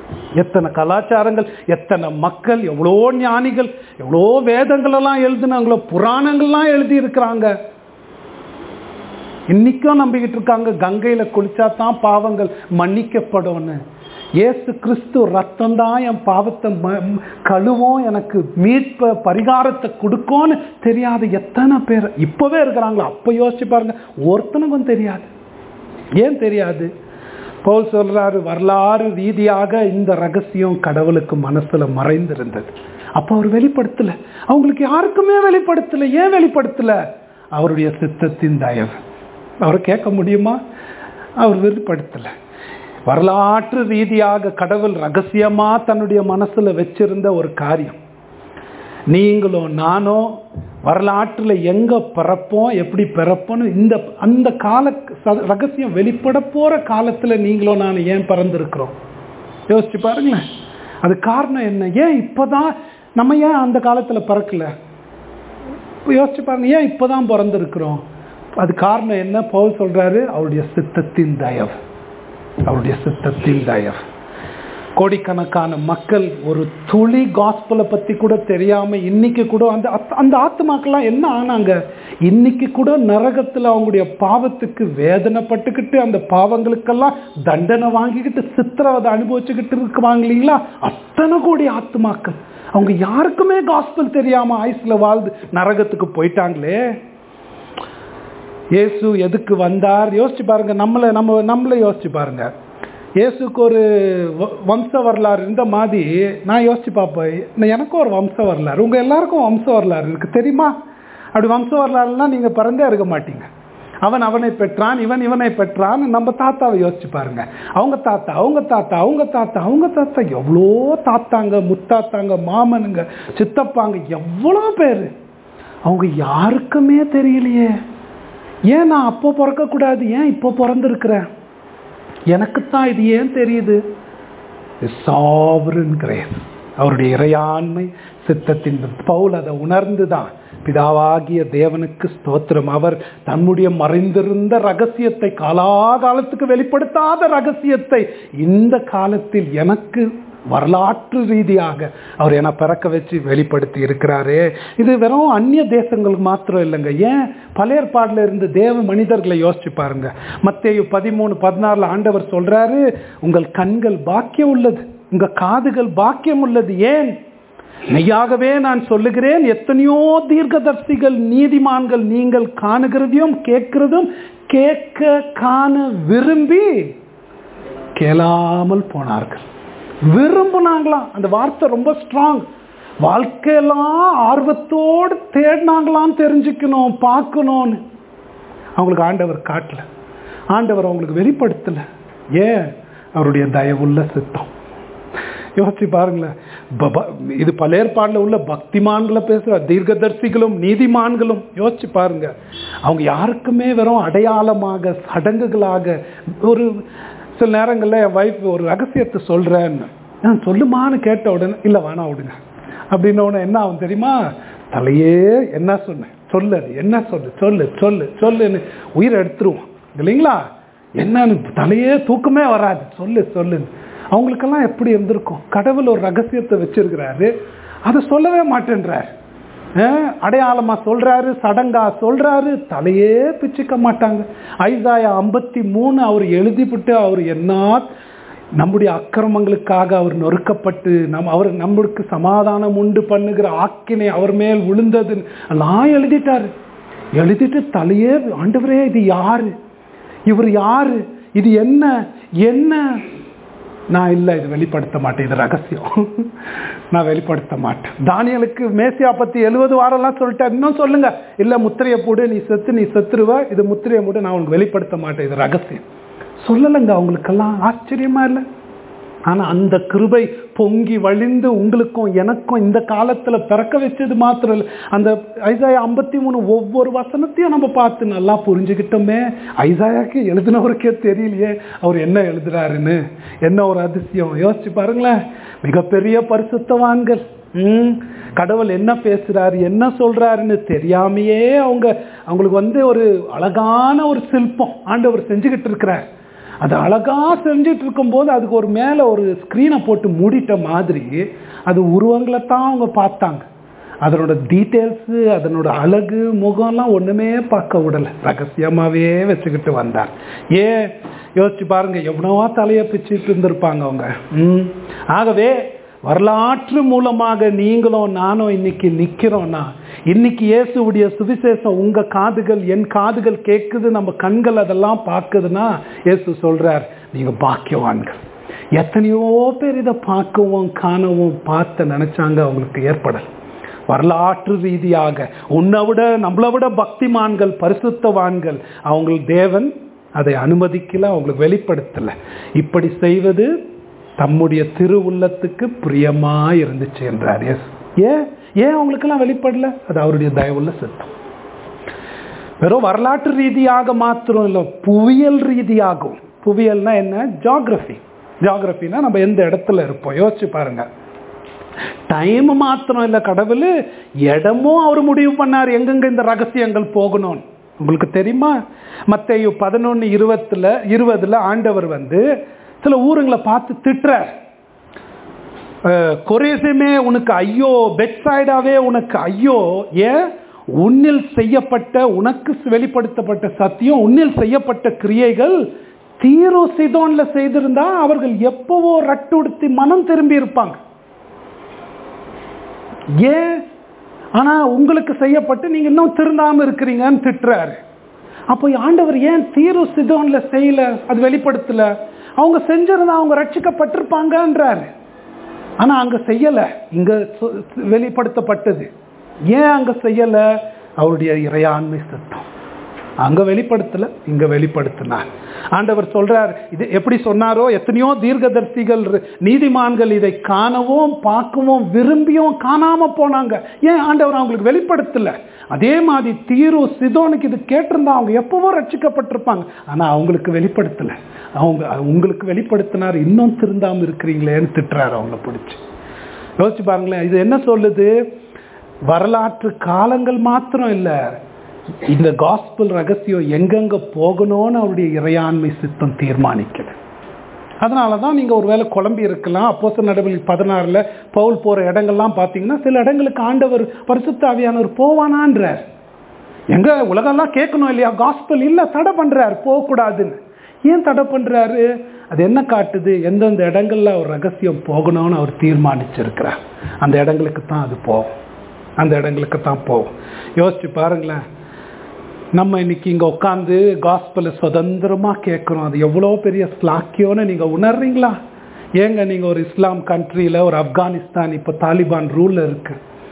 எத்தனை கலாச்சாரங்கள் எத்தனை மக்கள் எவ்வளோ ஞானிகள் எவ்வளோ வேதங்கள் எல்லாம் எழுதுனாங்களோ புராணங்கள்லாம் எழுதி இருக்கிறாங்க இன்னைக்கும் நம்பிக்கிட்டு இருக்காங்க கங்கையில குளிச்சா தான் பாவங்கள் மன்னிக்கப்படும்னு ஏசு கிறிஸ்து ரத்தம் தான் என் பாவத்தை ம- ம- கழுவும் எனக்கு மீட்ப பரிகாரத்தை கொடுக்கும்னு தெரியாத எத்தனை பேர் இப்பவே இருக்கிறாங்களோ அப்ப யோசிச்சு பாருங்க ஒருத்தனுக்கும் தெரியாது ஏன் தெரியாது பவுல் சொல்றாரு வரலாறு ரீதியாக இந்த ரகசியம் கடவுளுக்கு மனசுல மறைந்திருந்தது அப்ப அவர் வெளிப்படுத்தல அவங்களுக்கு யாருக்குமே வெளிப்படுத்தல ஏன் வெளிப்படுத்தல அவருடைய சித்தத்தின் தயவு அவரை கேட்க முடியுமா அவர் வெளிப்படுத்தல வரலாற்று ரீதியாக கடவுள் ரகசியமா தன்னுடைய மனசுல வச்சிருந்த ஒரு காரியம் நீங்களும் நானும் வரலாற்றில் எங்க பிறப்போம் எப்படி பிறப்போம்னு இந்த அந்த கால ச- ரகசியம் வெளிப்பட போற காலத்துல நீங்களும் நான் ஏன் பிறந்திருக்கிறோம் யோசிச்சு பாருங்களேன் அது காரணம் என்ன ஏன் இப்பதான் நம்ம ஏன் அந்த காலத்துல பிறக்கல இப்ப யோசிச்சு பாருங்க ஏன் இப்பதான் பிறந்திருக்கிறோம் அது காரணம் என்ன பவுல் சொல்றாரு அவருடைய சித்தத்தின் தயவு அவருடைய சித்தத்தின் தயவு கோடிக்கணக்கான மக்கள் ஒரு துளி காஸ்பலை பத்தி கூட தெரியாம இன்னைக்கு கூட அந்த அத்- அந்த ஆத்மாக்கெல்லாம் என்ன ஆனாங்க இன்னைக்கு கூட நரகத்துல அவங்களுடைய பாவத்துக்கு வேதனைப்பட்டுக்கிட்டு அந்த பாவங்களுக்கெல்லாம் தண்டனை வாங்கிக்கிட்டு சித்திரவதை அனுபவிச்சுக்கிட்டு இருக்குவாங்க இல்லைங்களா அத்தனை கோடி ஆத்மாக்கள் அவங்க யாருக்குமே காஸ்பல் தெரியாம ஆயுஸ்ல வாழ்ந்து நரகத்துக்கு போயிட்டாங்களே இயேசு எதுக்கு வந்தார் யோசிச்சு பாருங்க நம்மளை நம்ம நம்மளை யோசிச்சு பாருங்க இயேசுக்கு ஒரு வ- வம்ச வரலாறு இருந்த மாதிரி நான் யோசிச்சு பார்ப்பேன் நான் எனக்கும் ஒரு வம்ச வரலாறு உங்க எல்லாருக்கும் வம்ச வரலாறு இருக்கு தெரியுமா அப்படி வம்ச வரலாறுலாம் நீங்க பிறந்தே இருக்க மாட்டீங்க அவன் அவனை பெற்றான் இவன் இவனை பெற்றான் நம்ம தாத்தாவை யோசிச்சு பாருங்க அவங்க தாத்தா அவங்க தாத்தா அவங்க தாத்தா அவங்க தாத்தா எவ்வளோ தாத்தாங்க முத்தாத்தாங்க மாமனுங்க சித்தப்பாங்க எவ்வளோ பேர் அவங்க யாருக்குமே தெரியலையே ஏன் நான் அப்போ பிறக்கக்கூடாது ஏன் இப்போ பிறந்திருக்கிறேன் எனக்குத்தான் இது ஏன் தெரியுது சாவரன் கிரேஸ் அவருடைய இறையாண்மை சித்தத்தின் பவுல் அதை உணர்ந்துதான் பிதாவாகிய தேவனுக்கு ஸ்தோத்திரம் அவர் தன்னுடைய மறைந்திருந்த ரகசியத்தை காலாகாலத்துக்கு வெளிப்படுத்தாத ரகசியத்தை இந்த காலத்தில் எனக்கு வரலாற்று ரீதியாக அவர் என பிறக்க வச்சு வெளிப்படுத்தி இருக்கிறாரே இது வெறும் அந்நிய தேசங்களுக்கு மாத்திரம் இல்லைங்க ஏன் பழைய ஏற்பாடுல இருந்து தேவ மனிதர்களை யோசிச்சு பாருங்க மத்தேயு பதிமூணு பதினாறுல ஆண்டவர் சொல்றாரு உங்கள் கண்கள் பாக்கியம் உள்ளது உங்க காதுகள் பாக்கியம் உள்ளது ஏன் மெய்யாகவே நான் சொல்லுகிறேன் எத்தனையோ தீர்க்கதர்சிகள் நீதிமான்கள் நீங்கள் காணுகிறதையும் கேட்கிறதும் கேட்க காண விரும்பி கேளாமல் போனார்கள் விரும்புனாங்களாம் அந்த வார்த்தை ரொம்ப ஸ்ட்ராங் வாழ்க்கையெல்லாம் ஆர்வத்தோடு தேடினாங்களாம் தெரிஞ்சுக்கணும் பார்க்கணும்னு அவங்களுக்கு ஆண்டவர் காட்டல ஆண்டவர் அவங்களுக்கு வெளிப்படுத்தல ஏன் அவருடைய தயவுள்ள சித்தம் யோசிச்சு பாருங்களேன் ப- ப- இது பல ஏற்பாடுல உள்ள பக்திமான்களை பேசுற தீர்க்கதர்சிகளும் நீதிமான்களும் யோசிச்சு பாருங்க அவங்க யாருக்குமே வெறும் அடையாளமாக சடங்குகளாக ஒரு சில நேரங்கள்ல என் வைஃப் ஒரு ரகசியத்தை சொல்றேன்னு நான் சொல்லுமான்னு கேட்ட உடனே இல்ல வேணாம் விடுங்க அப்படின்ன உடனே என்ன ஆகும் தெரியுமா தலையே என்ன சொன்னேன் சொல்லு அது என்ன சொல்லு சொல்லு சொல்லு சொல்லுன்னு உயிரை எடுத்துருவோம் இல்லைங்களா என்னன்னு தலையே தூக்கமே வராது சொல்லு சொல்லு அவங்களுக்கெல்லாம் எப்படி இருந்திருக்கும் கடவுள் ஒரு ரகசியத்தை வச்சிருக்கிறாரு அதை சொல்லவே மாட்டேன்றாரு அஹ், அடையாளமா சொல்றாரு சடங்கா சொல்றாரு தலையே பிச்சுக்க மாட்டாங்க ஐசாயா ஐம்பத்தி மூணு அவர் எழுதிவிட்டு அவர் என்ன நம்முடைய அக்கிரமங்களுக்காக அவர் நொறுக்கப்பட்டு நம் அவர் நம்மளுக்கு சமாதானம் உண்டு பண்ணுகிற ஆக்கினை அவர் மேல் விழுந்ததுன்னு எல்லாம் எழுதிட்டாரு எழுதிட்டு தலையே ஆண்டவரே இது யாரு இவர் யாரு இது என்ன என்ன நான் இல்லை இது வெளிப்படுத்த மாட்டேன் இது ரகசியம் நான் வெளிப்படுத்த மாட்டேன் தானியலுக்கு மேசியா பத்தி எழுபது வாரம்லாம் சொல்லிட்டேன் இன்னும் சொல்லுங்க இல்ல முத்திரையை போடு நீ செத்து நீ செத்துருவ இது முத்திரையை போடு நான் உனக்கு வெளிப்படுத்த மாட்டேன் இது ரகசியம் சொல்லலைங்க அவங்களுக்கெல்லாம் ஆச்சரியமா இல்லை ஆனா அந்த கிருபை பொங்கி வழிந்து உங்களுக்கும் எனக்கும் இந்த காலத்துல பிறக்க வச்சது மாத்திரம் இல்லை அந்த ஐசாயா ஐம்பத்தி மூணு ஒவ்வொரு வசனத்தையும் நம்ம பார்த்து நல்லா புரிஞ்சுக்கிட்டோமே ஐசாயாக்கு எழுதினவருக்கே தெரியலையே அவர் என்ன எழுதுறாருன்னு என்ன ஒரு அதிசயம் யோசிச்சு பாருங்களேன் மிகப்பெரிய பரிசுத்தவான்கள் ம் கடவுள் என்ன பேசுறாரு என்ன சொல்றாருன்னு தெரியாமையே அவங்க அவங்களுக்கு வந்து ஒரு அழகான ஒரு சிற்பம் ஆண்டவர் செஞ்சுக்கிட்டு இருக்கிறார் அது அழகா செஞ்சுட்டு இருக்கும்போது அதுக்கு ஒரு மேலே ஒரு ஸ்க்ரீனை போட்டு மூடிட்ட மாதிரி அது உருவங்களை தான் அவங்க பார்த்தாங்க அதனோட டீட்டெயில்ஸு அதனோட அழகு முகம்லாம் ஒன்றுமே பார்க்க விடலை ரகசியமாகவே வச்சுக்கிட்டு வந்தார் ஏன் யோசிச்சு பாருங்க எவ்வளவா தலையை பிச்சுட்டு இருந்திருப்பாங்க அவங்க ம் ஆகவே வரலாற்று மூலமாக நீங்களும் நானும் இன்னைக்கு நிற்கிறோம்னா இன்னைக்கு இயேசுவுடைய சுவிசேஷம் உங்க காதுகள் என் காதுகள் கேட்குது நம்ம கண்கள் அதெல்லாம் பார்க்குதுன்னா இயேசு சொல்றார் நீங்க பாக்கியவான்கள் எத்தனையோ பேர் இதை பார்க்கவும் காணவும் பார்த்து நினைச்சாங்க அவங்களுக்கு ஏற்படல வரலாற்று ரீதியாக உன்னை விட நம்மளை விட பக்திமான்கள் பரிசுத்தவான்கள் அவங்க தேவன் அதை அனுமதிக்கல அவங்களுக்கு வெளிப்படுத்தல இப்படி செய்வது தம்முடைய திரு உள்ளத்துக்கு பிரியமா இருந்துச்சு என்றார் எஸ் ஏன் ஏன் அவங்களுக்கெல்லாம் வெளிப்படல அது அவருடைய தயவுள்ள சித்தம் வெறும் வரலாற்று ரீதியாக மாத்திரம் இல்லை புவியியல் ரீதியாகும் புவியியல்னா என்ன ஜாகிரபி ஜாகிரபினா நம்ம எந்த இடத்துல இருப்போம் யோசிச்சு பாருங்க டைம் மாத்திரம் இல்லை கடவுள் இடமும் அவர் முடிவு பண்ணார் எங்கெங்க இந்த ரகசியங்கள் போகணும் உங்களுக்கு தெரியுமா மத்தையு பதினொன்று இருபத்துல இருபதுல ஆண்டவர் வந்து சில ஊருங்களை பார்த்து திட்டுறார் கொரேசமே உனக்கு ஐயோ பெட் சைடாவே உனக்கு ஐயோ ஏன் உன்னில் செய்யப்பட்ட உனக்கு வெளிப்படுத்தப்பட்ட சத்தியம் உன்னில் செய்யப்பட்ட கிரியைகள் தீரோ சிதோன்ல செய்திருந்தா அவர்கள் எப்பவோ ரட்டுடுத்தி மனம் திரும்பி இருப்பாங்க ஏன் ஆனா உங்களுக்கு செய்யப்பட்டு நீங்க இன்னும் திருந்தாம இருக்கிறீங்கன்னு திட்டுறாரு அப்போ ஆண்டவர் ஏன் தீரு சிதோன்ல செய்யல அது வெளிப்படுத்தல அவங்க செஞ்சிருந்தா அவங்க ரட்சிக்கப்பட்டிருப்பாங்கன்றாரு ஆனா அங்க செய்யல இங்க வெளிப்படுத்தப்பட்டது ஏன் அங்க செய்யல அவருடைய இறையாண்மை சத்தம் அங்க வெளிப்படுத்தல இங்க வெளிப்படுத்தினார் ஆண்டவர் சொல்றார் இது எப்படி சொன்னாரோ எத்தனையோ தீர்க்கதர்சிகள் நீதிமான்கள் இதை காணவும் பார்க்கவும் விரும்பியும் காணாம போனாங்க ஏன் ஆண்டவர் அவங்களுக்கு வெளிப்படுத்தல அதே மாதிரி தீரு சிதோனுக்கு இது கேட்டிருந்தா அவங்க எப்பவோ ரட்சிக்கப்பட்டிருப்பாங்க ஆனா அவங்களுக்கு வெளிப்படுத்தல அவங்க உங்களுக்கு வெளிப்படுத்தினார் இன்னும் திருந்தாம இருக்கிறீங்களேன்னு திட்டுறாரு அவங்கள பிடிச்சி யோசிச்சு பாருங்களேன் இது என்ன சொல்லுது வரலாற்று காலங்கள் மாத்திரம் இல்லை இந்த காஸ்பிள் ரகசியம் எங்கெங்க போகணும்னு அவருடைய இறையாண்மை சித்தம் தீர்மானிக்குது அதனால தான் நீங்கள் ஒருவேளை குழம்பி இருக்கலாம் அப்போச நடவடிக்கை பதினாறில் பவுல் போகிற இடங்கள்லாம் பார்த்தீங்கன்னா சில இடங்களுக்கு ஆண்டவர் பரிசுத்தாவியானவர் போவானான்றார் எங்க உலகம்லாம் கேட்கணும் இல்லையா காஸ்பிள் இல்லை தடை பண்ணுறார் போகக்கூடாதுன்னு ஏன் தடை பண்ணுறாரு அது என்ன காட்டுது எந்தெந்த இடங்கள்ல அவர் ரகசியம் போகணும்னு அவர் தீர்மானிச்சிருக்கிறார் அந்த இடங்களுக்கு தான் அது போகும் அந்த இடங்களுக்கு தான் போகும் யோசிச்சு பாருங்களேன் நம்ம இன்னைக்கு இங்கே உட்காந்து காஸ்பலை சுதந்திரமாக கேட்குறோம் அது எவ்வளோ பெரிய ஸ்லாக்கியோன்னு நீங்கள் உணர்றீங்களா ஏங்க நீங்கள் ஒரு இஸ்லாம் கண்ட்ரியில் ஒரு ஆப்கானிஸ்தான் இப்போ தாலிபான் ரூலில் இருக்கு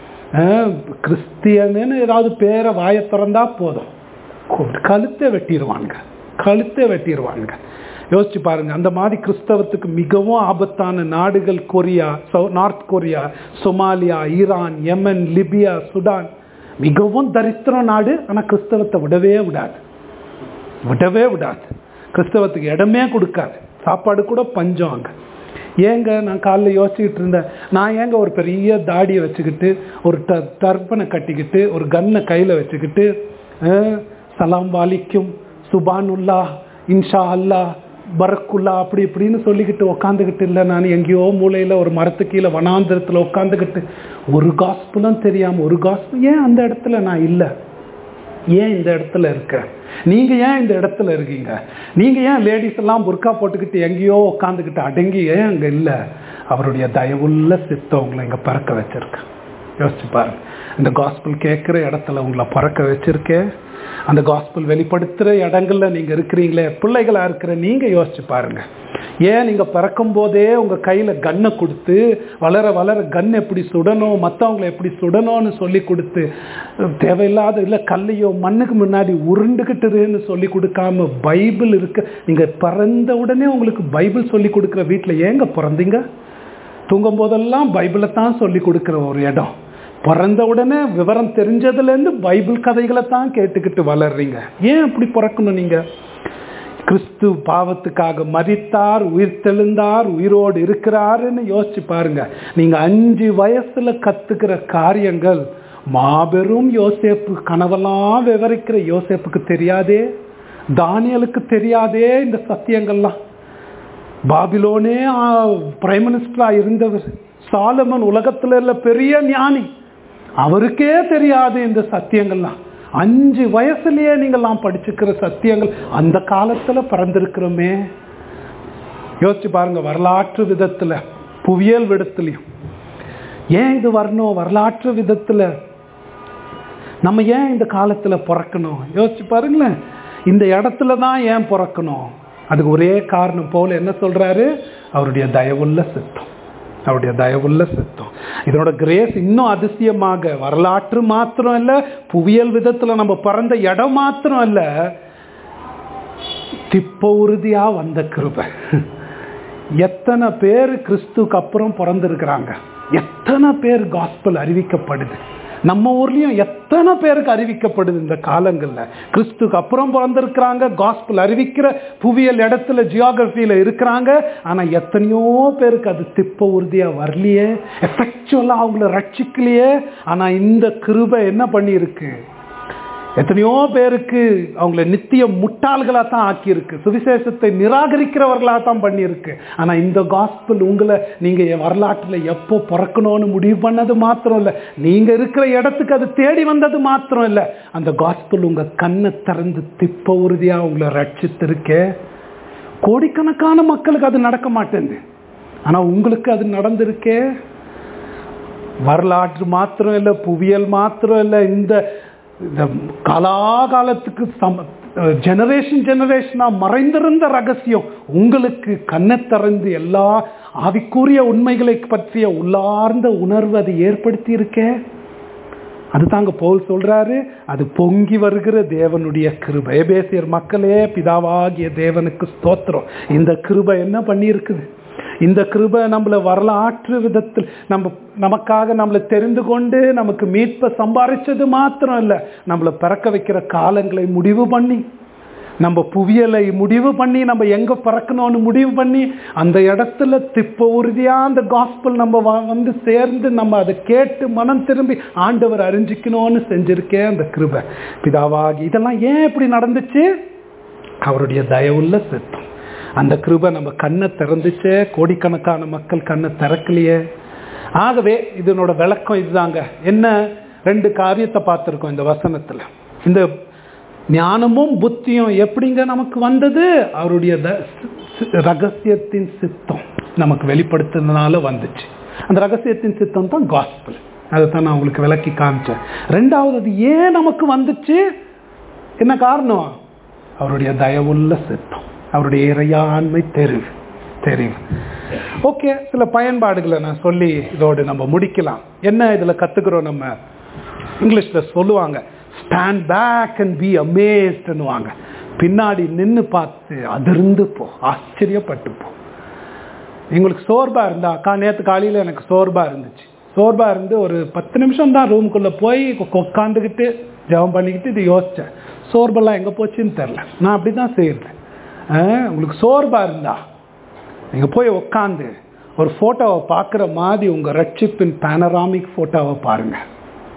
கிறிஸ்டியன்னு ஏதாவது பேரை வாயை திறந்தா போதும் கழுத்தை வெட்டிடுவாங்க கழுத்தை வெட்டிடுவாங்க யோசிச்சு பாருங்க அந்த மாதிரி கிறிஸ்தவத்துக்கு மிகவும் ஆபத்தான நாடுகள் Korea North Korea Somalia Iran Yemen Libya Sudan மிகவும் தரித்திரம் நாடு ஆனால் கிறிஸ்தவத்தை விடவே விடாது விடவே விடாது கிறிஸ்தவத்துக்கு இடமே கொடுக்காது சாப்பாடு கூட பஞ்சம் அங்கே ஏங்க நான் காலைல யோசிச்சுக்கிட்டு இருந்தேன் நான் ஏங்க ஒரு பெரிய தாடியை வச்சுக்கிட்டு ஒரு ட தர்ப்பனை கட்டிக்கிட்டு ஒரு கன்னை கையில் வச்சுக்கிட்டு சலாம் வாலிக்கும் சுபானுல்லா இன்ஷா அல்லா பரக்குல்லா அப்படி இப்படின்னு சொல்லிக்கிட்டு உக்காந்துக்கிட்டு இல்லை நான் எங்கேயோ மூலையில் ஒரு மரத்து கீழே வனாந்திரத்தில் உட்காந்துக்கிட்டு ஒரு காஸ்புலும் தெரியாமல் ஒரு காஸ்பு ஏன் அந்த இடத்துல நான் இல்லை ஏன் இந்த இடத்துல இருக்கேன் நீங்கள் ஏன் இந்த இடத்துல இருக்கீங்க நீங்கள் ஏன் லேடிஸ் எல்லாம் புர்கா போட்டுக்கிட்டு எங்கேயோ உட்காந்துக்கிட்டு அடங்கி ஏன் அங்கே இல்லை அவருடைய தயவுள்ள சித்தம் உங்களை இங்கே பறக்க வச்சிருக்கேன் யோசிச்சு பாருங்க இந்த காஸ்பிள் கேட்குற இடத்துல உங்களை பறக்க வச்சிருக்கேன் அந்த காஸ்பிள் வெளிப்படுத்துகிற இடங்கள்ல நீங்கள் இருக்கிறீங்களே பிள்ளைகளாக இருக்கிற நீங்கள் யோசிச்சு பாருங்க ஏன் நீங்கள் பிறக்கும் போதே உங்கள் கையில் கன்னை கொடுத்து வளர வளர கன் எப்படி சுடணும் மற்றவங்களை எப்படி சுடணும்னு சொல்லி கொடுத்து தேவையில்லாத இல்லை கல்லையோ மண்ணுக்கு முன்னாடி உருண்டுக்கிட்டுருன்னு சொல்லி கொடுக்காம பைபிள் இருக்க நீங்கள் பிறந்த உடனே உங்களுக்கு பைபிள் சொல்லி கொடுக்குற வீட்டில் ஏங்க பிறந்தீங்க தூங்கும் போதெல்லாம் பைபிளை தான் சொல்லி கொடுக்குற ஒரு இடம் பிறந்த உடனே விவரம் தெரிஞ்சதுலேருந்து பைபிள் கதைகளை தான் கேட்டுக்கிட்டு வளர்றீங்க ஏன் அப்படி பிறக்கணும் நீங்கள் கிறிஸ்து பாவத்துக்காக மறித்தார் உயிர் தெழுந்தார் உயிரோடு இருக்கிறாருன்னு யோசிச்சு பாருங்க நீங்க அஞ்சு வயசுல கத்துக்கிற காரியங்கள் மாபெரும் யோசேப்பு கனவெல்லாம் விவரிக்கிற யோசேப்புக்கு தெரியாதே தானியலுக்கு தெரியாதே இந்த சத்தியங்கள்லாம் பாபிலோனே பிரைம் மினிஸ்டரா இருந்தவர் சாலமன் உலகத்துல உள்ள பெரிய ஞானி அவருக்கே தெரியாது இந்த சத்தியங்கள்லாம் அஞ்சு வயசுலயே நீங்கள்லாம் படிச்சுக்கிற சத்தியங்கள் அந்த காலத்துல பிறந்திருக்கிறோமே யோசிச்சு பாருங்க வரலாற்று விதத்துல புவியியல் விதத்துலையும் ஏன் இது வரணும் வரலாற்று விதத்துல நம்ம ஏன் இந்த காலத்துல பிறக்கணும் யோசிச்சு பாருங்களேன் இந்த இடத்துல தான் ஏன் பிறக்கணும் அதுக்கு ஒரே காரணம் போல என்ன சொல்றாரு அவருடைய தயவுள்ள சித்தம் அவருடைய தயவுள்ள சித்தம் இதனோட கிரேஸ் இன்னும் அதிசயமாக வரலாற்று மாத்திரம் இல்ல புவியியல் விதத்துல நம்ம பிறந்த இடம் மாத்திரம் இல்ல திப்ப உறுதியா வந்த கிருபை எத்தனை பேர் கிறிஸ்துக்கு அப்புறம் பிறந்திருக்கிறாங்க எத்தனை பேர் காஸ்பல் அறிவிக்கப்படுது நம்ம ஊர்லயும் எத்தனை பேருக்கு அறிவிக்கப்படுது இந்த காலங்கள்ல கிறிஸ்துக்கு அப்புறம் பிறந்திருக்கிறாங்க காஸ்பல் அறிவிக்கிற புவியியல் இடத்துல ஜியோகிரபியில இருக்கிறாங்க ஆனா எத்தனையோ பேருக்கு அது திப்ப உறுதியா வரலையே எஃபெக்சுவலா அவங்கள ரட்சிக்கலையே ஆனா இந்த கிருபை என்ன பண்ணியிருக்கு எத்தனையோ பேருக்கு அவங்கள நித்திய முட்டாள்களா தான் ஆக்கியிருக்கு சுவிசேஷத்தை நிராகரிக்கிறவர்களா தான் பண்ணியிருக்கு ஆனா இந்த காஸ்பிள் உங்களை நீங்க என் வரலாற்றுல எப்போ பிறக்கணும்னு முடிவு பண்ணது மாத்திரம் இல்ல நீங்க இருக்கிற இடத்துக்கு அது தேடி வந்தது மாத்திரம் இல்ல அந்த காஸ்பிள் உங்க கண்ணை திறந்து திப்ப உறுதியா உங்களை ரட்சித்திருக்கே கோடிக்கணக்கான மக்களுக்கு அது நடக்க மாட்டேங்குது ஆனா உங்களுக்கு அது நடந்திருக்கே வரலாற்று மாத்திரம் இல்லை புவியியல் மாத்திரம் இல்லை இந்த இந்த காலாகாலத்துக்கு சம ஜெனரேஷன் ஜெனரேஷனா மறைந்திருந்த ரகசியம் உங்களுக்கு கண்ணை திறந்து எல்லா ஆவிக்குரிய உண்மைகளை பற்றிய உள்ளார்ந்த உணர்வு அது ஏற்படுத்தி இருக்கே அதுதாங்க பவுல் சொல்றாரு அது பொங்கி வருகிற தேவனுடைய கிருபை எபேசியர் மக்களே பிதாவாகிய தேவனுக்கு ஸ்தோத்திரம் இந்த கிருபை என்ன பண்ணி இருக்குது இந்த கிருபை நம்மள வரலாற்று விதத்தில் நம்ம நமக்காக நம்மளை தெரிந்து கொண்டு நமக்கு மீட்பை சம்பாதிச்சது மாத்திரம் இல்லை நம்மளை பிறக்க வைக்கிற காலங்களை முடிவு பண்ணி நம்ம புவியலை முடிவு பண்ணி நம்ம எங்க பிறக்கணும்னு முடிவு பண்ணி அந்த இடத்துல திப்ப உறுதியா அந்த காஸ்பல் நம்ம வந்து சேர்ந்து நம்ம அதை கேட்டு மனம் திரும்பி ஆண்டவர் அறிஞ்சிக்கணும்னு செஞ்சிருக்கேன் அந்த கிருபை பிதாவாகி இதெல்லாம் ஏன் இப்படி நடந்துச்சு அவருடைய தயவுள்ள சித்தம் அந்த கிருபை நம்ம கண்ணை திறந்துச்சே கோடிக்கணக்கான மக்கள் கண்ணை திறக்கலையே ஆகவே இதனோட விளக்கம் இதுதாங்க என்ன ரெண்டு காரியத்தை பார்த்துருக்கோம் இந்த வசனத்தில் இந்த ஞானமும் புத்தியும் எப்படிங்க நமக்கு வந்தது அவருடைய ரகசியத்தின் சித்தம் நமக்கு வெளிப்படுத்துறதுனால வந்துச்சு அந்த ரகசியத்தின் சித்தம் தான் காஸ்பிள் அதை தான் நான் உங்களுக்கு விளக்கி காமிச்சேன் ரெண்டாவது அது ஏன் நமக்கு வந்துச்சு என்ன காரணம் அவருடைய தயவுள்ள சித்தம் அவருடைய இறையாண்மை தெரிவு தெரிவு ஓகே சில பயன்பாடுகளை நான் சொல்லி இதோடு நம்ம முடிக்கலாம் என்ன இதில் கற்றுக்குறோம் நம்ம இங்கிலீஷில் சொல்லுவாங்க ஸ்டாண்ட் பேக் அண்ட் பி அமேஸ்டுன்னுவாங்க பின்னாடி நின்று பார்த்து அதிர்ந்து போ ஆச்சரியப்பட்டு போ எங்களுக்கு சோர்பாக இருந்தா அக்கா நேற்று காலையில் எனக்கு சோர்பாக இருந்துச்சு சோர்பாக இருந்து ஒரு பத்து நிமிஷம் தான் ரூமுக்குள்ளே போய் உட்காந்துக்கிட்டு ஜெபம் பண்ணிக்கிட்டு இது யோசித்தேன் சோர்பெல்லாம் எங்கே போச்சுன்னு தெரில நான் அப்படி தான் செய்கிறேன் உங்களுக்கு சோர்பாக இருந்தா நீங்கள் போய் உட்காந்து ஒரு ஃபோட்டோவை பார்க்குற மாதிரி உங்கள் ரட்சிப்பின் பேனராமிக் ஃபோட்டோவை பாருங்கள்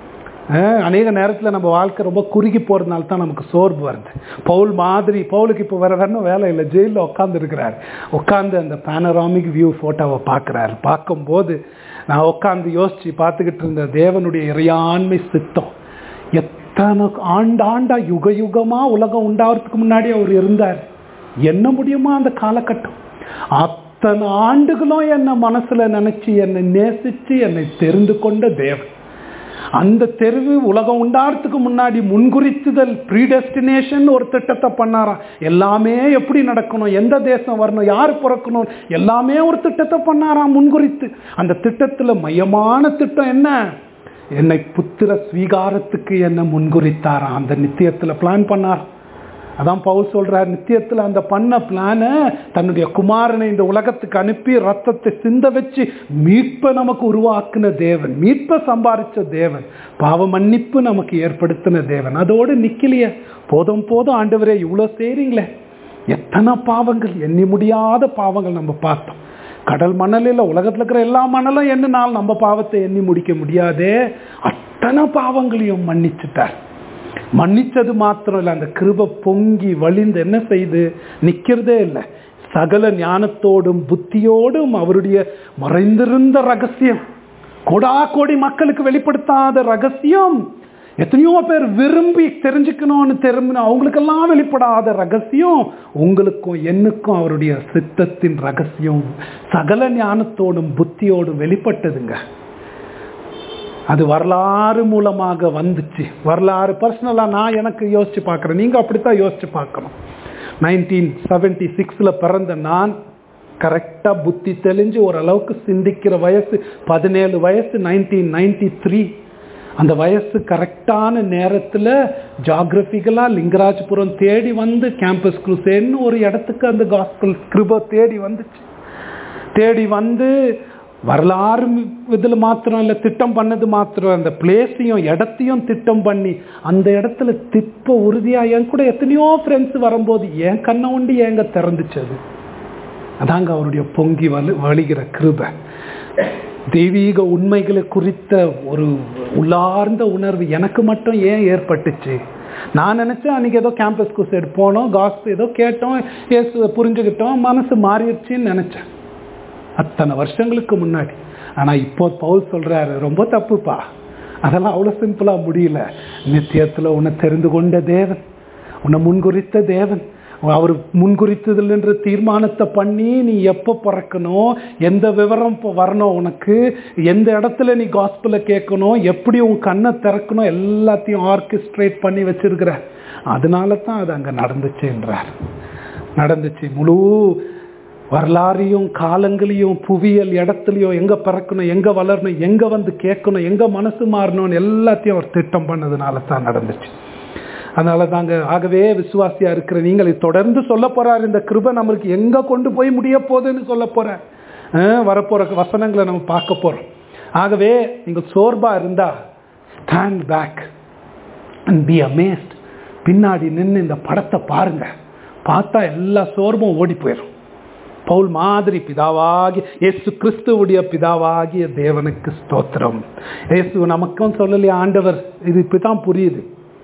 அநேக நேரத்தில் நம்ம வாழ்க்கை ரொம்ப குறுகி போகிறதுனால தான் நமக்கு சோர்வு வருது பவுல் மாதிரி பவுலுக்கு இப்போ வேற வேணும் வேலை இல்லை ஜெயிலில் உட்காந்து இருக்கிறார் உட்காந்து அந்த பேனராமிக் வியூ ஃபோட்டோவை பார்க்குறாரு பார்க்கும்போது நான் உட்காந்து யோசித்து பார்த்துக்கிட்டு இருந்த தேவனுடைய இறையாண்மை சித்தம் எத்தனை ஆண்டாண்டா யுக யுகமாக உலகம் உண்டாகிறதுக்கு முன்னாடி அவர் இருந்தார் என்ன முடியுமா அந்த காலகட்டம் அத்தனை ஆண்டுகளும் என்னை மனசுல நினைச்சு என்னை நேசிச்சு என்னை தெரிந்து கொண்ட தேவன் அந்த தெருவு உலகம் உண்டாகிறதுக்கு முன்னாடி முன்குறித்துதல் ப்ரீடெஸ்டினேஷன் ஒரு திட்டத்தை பண்ணாராம் எல்லாமே எப்படி நடக்கணும் எந்த தேசம் வரணும் யார் பிறக்கணும் எல்லாமே ஒரு திட்டத்தை பண்ணாராம் முன்குறித்து அந்த திட்டத்தில் மையமான திட்டம் என்ன என்னை புத்திர ஸ்வீகாரத்துக்கு என்ன முன்குறித்தாராம் அந்த நித்தியத்தில் பிளான் பண்ணார் அதான் பவுல் சொல்றார் நித்தியத்தில் அந்த பண்ண பிளான தன்னுடைய குமாரனை இந்த உலகத்துக்கு அனுப்பி ரத்தத்தை சிந்த வச்சு மீட்பை நமக்கு உருவாக்குன தேவன் மீட்பை சம்பாதிச்ச தேவன் பாவ மன்னிப்பு நமக்கு ஏற்படுத்தின தேவன் அதோடு நிக்கலையே போதும் போதும் ஆண்டவரே இவ்வளோ செய்றீங்களே எத்தனை பாவங்கள் எண்ணி முடியாத பாவங்கள் நம்ம பார்த்தோம் கடல் மணலில் உலகத்தில் இருக்கிற எல்லா மணலும் எண்ணினால் நம்ம பாவத்தை எண்ணி முடிக்க முடியாதே அத்தனை பாவங்களையும் மன்னிச்சுட்டார் மன்னிச்சது மாத்திரம் இல்லை அந்த கிருப பொங்கி வழிந்து என்ன செய்து நிக்கிறதே இல்லை சகல ஞானத்தோடும் புத்தியோடும் அவருடைய மறைந்திருந்த ரகசியம் கொடா கோடி மக்களுக்கு வெளிப்படுத்தாத ரகசியம் எத்தனையோ பேர் விரும்பி தெரிஞ்சுக்கணும்னு தெரிஞ்சு அவங்களுக்கெல்லாம் வெளிப்படாத ரகசியம் உங்களுக்கும் என்னுக்கும் அவருடைய சித்தத்தின் ரகசியம் சகல ஞானத்தோடும் புத்தியோடும் வெளிப்பட்டதுங்க அது வரலாறு மூலமாக வந்துச்சு வரலாறு பர்சனலாக நான் எனக்கு யோசிச்சு பார்க்குறேன் நீங்கள் அப்படித்தான் யோசிச்சு பார்க்கணும் நைன்டீன் செவன்டி சிக்ஸில் பிறந்த நான் கரெக்டாக புத்தி தெளிஞ்சு ஓரளவுக்கு சிந்திக்கிற வயசு பதினேழு வயசு நைன்டீன் நைன்டி த்ரீ அந்த வயசு கரெக்டான நேரத்தில் ஜாகிரபிக்கலாக லிங்கராஜபுரம் தேடி வந்து கேம்பஸ் குரூசேன்னு ஒரு இடத்துக்கு அந்த காஸ்பல் கிருப தேடி வந்துச்சு தேடி வந்து வரலாறு இதில் மாத்திரம் இல்லை திட்டம் பண்ணது மாத்திரம் அந்த பிளேஸையும் இடத்தையும் திட்டம் பண்ணி அந்த இடத்துல திப்ப உறுதியாக என் கூட எத்தனையோ ஃப்ரெண்ட்ஸ் வரும்போது என் கண்ணை உண்டு ஏங்க திறந்துச்சு அது அதாங்க அவருடைய பொங்கி வலு வழிகிற கிருபை தெய்வீக உண்மைகளை குறித்த ஒரு உள்ளார்ந்த உணர்வு எனக்கு மட்டும் ஏன் ஏற்பட்டுச்சு நான் நினச்சேன் அன்றைக்கி ஏதோ கேம்பஸ் குசைடு போனோம் காஸ்ட் ஏதோ கேட்டோம் ஏசு புரிஞ்சுக்கிட்டோம் மனசு மாறிடுச்சின்னு நினச்சேன் அத்தனை வருஷங்களுக்கு முன்னாடி ஆனால் இப்போ பவுல் சொல்கிறாரு ரொம்ப தப்புப்பா அதெல்லாம் அவ்வளோ சிம்பிளாக முடியல நித்தியத்தில் உன்னை தெரிந்து கொண்ட தேவன் உன்னை முன்குறித்த தேவன் அவர் முன்குறித்ததுன்ற தீர்மானத்தை பண்ணி நீ எப்போ பிறக்கணும் எந்த விவரம் இப்போ வரணும் உனக்கு எந்த இடத்துல நீ காஸ்பிளை கேட்கணும் எப்படி உன் கண்ணை திறக்கணும் எல்லாத்தையும் ஆர்கெஸ்ட்ரேட் பண்ணி வச்சிருக்கிற அதனால தான் அது அங்கே நடந்துச்சுன்றார் நடந்துச்சு முழு வரலாறையும் காலங்களையும் புவியியல் இடத்துலையும் எங்கே பிறக்கணும் எங்கே வளரணும் எங்கே வந்து கேட்கணும் எங்கே மனசு மாறணும்னு எல்லாத்தையும் அவர் திட்டம் பண்ணதுனால தான் நடந்துச்சு அதனால தாங்க ஆகவே விசுவாசியா இருக்கிற நீங்கள் தொடர்ந்து சொல்ல போறார் இந்த கிருபை நம்மளுக்கு எங்க கொண்டு போய் முடிய போகுதுன்னு சொல்ல போறேன் வரப்போற வசனங்களை நம்ம பார்க்க போறோம் ஆகவே நீங்கள் சோர்பா இருந்தா stand back and be amazed பின்னாடி நின்று இந்த படத்தை பாருங்க பார்த்தா எல்லா சோர்வும் ஓடி போயிடும் பவுல் மாதிரி பிதாவாகி இயேசு கிறிஸ்துவுடைய பிதாவாகிய தேவனுக்கு ஸ்தோத்திரம் இயேசு நமக்கும் சொல்லலையே ஆண்டவர் இது இப்பதான் புரியுது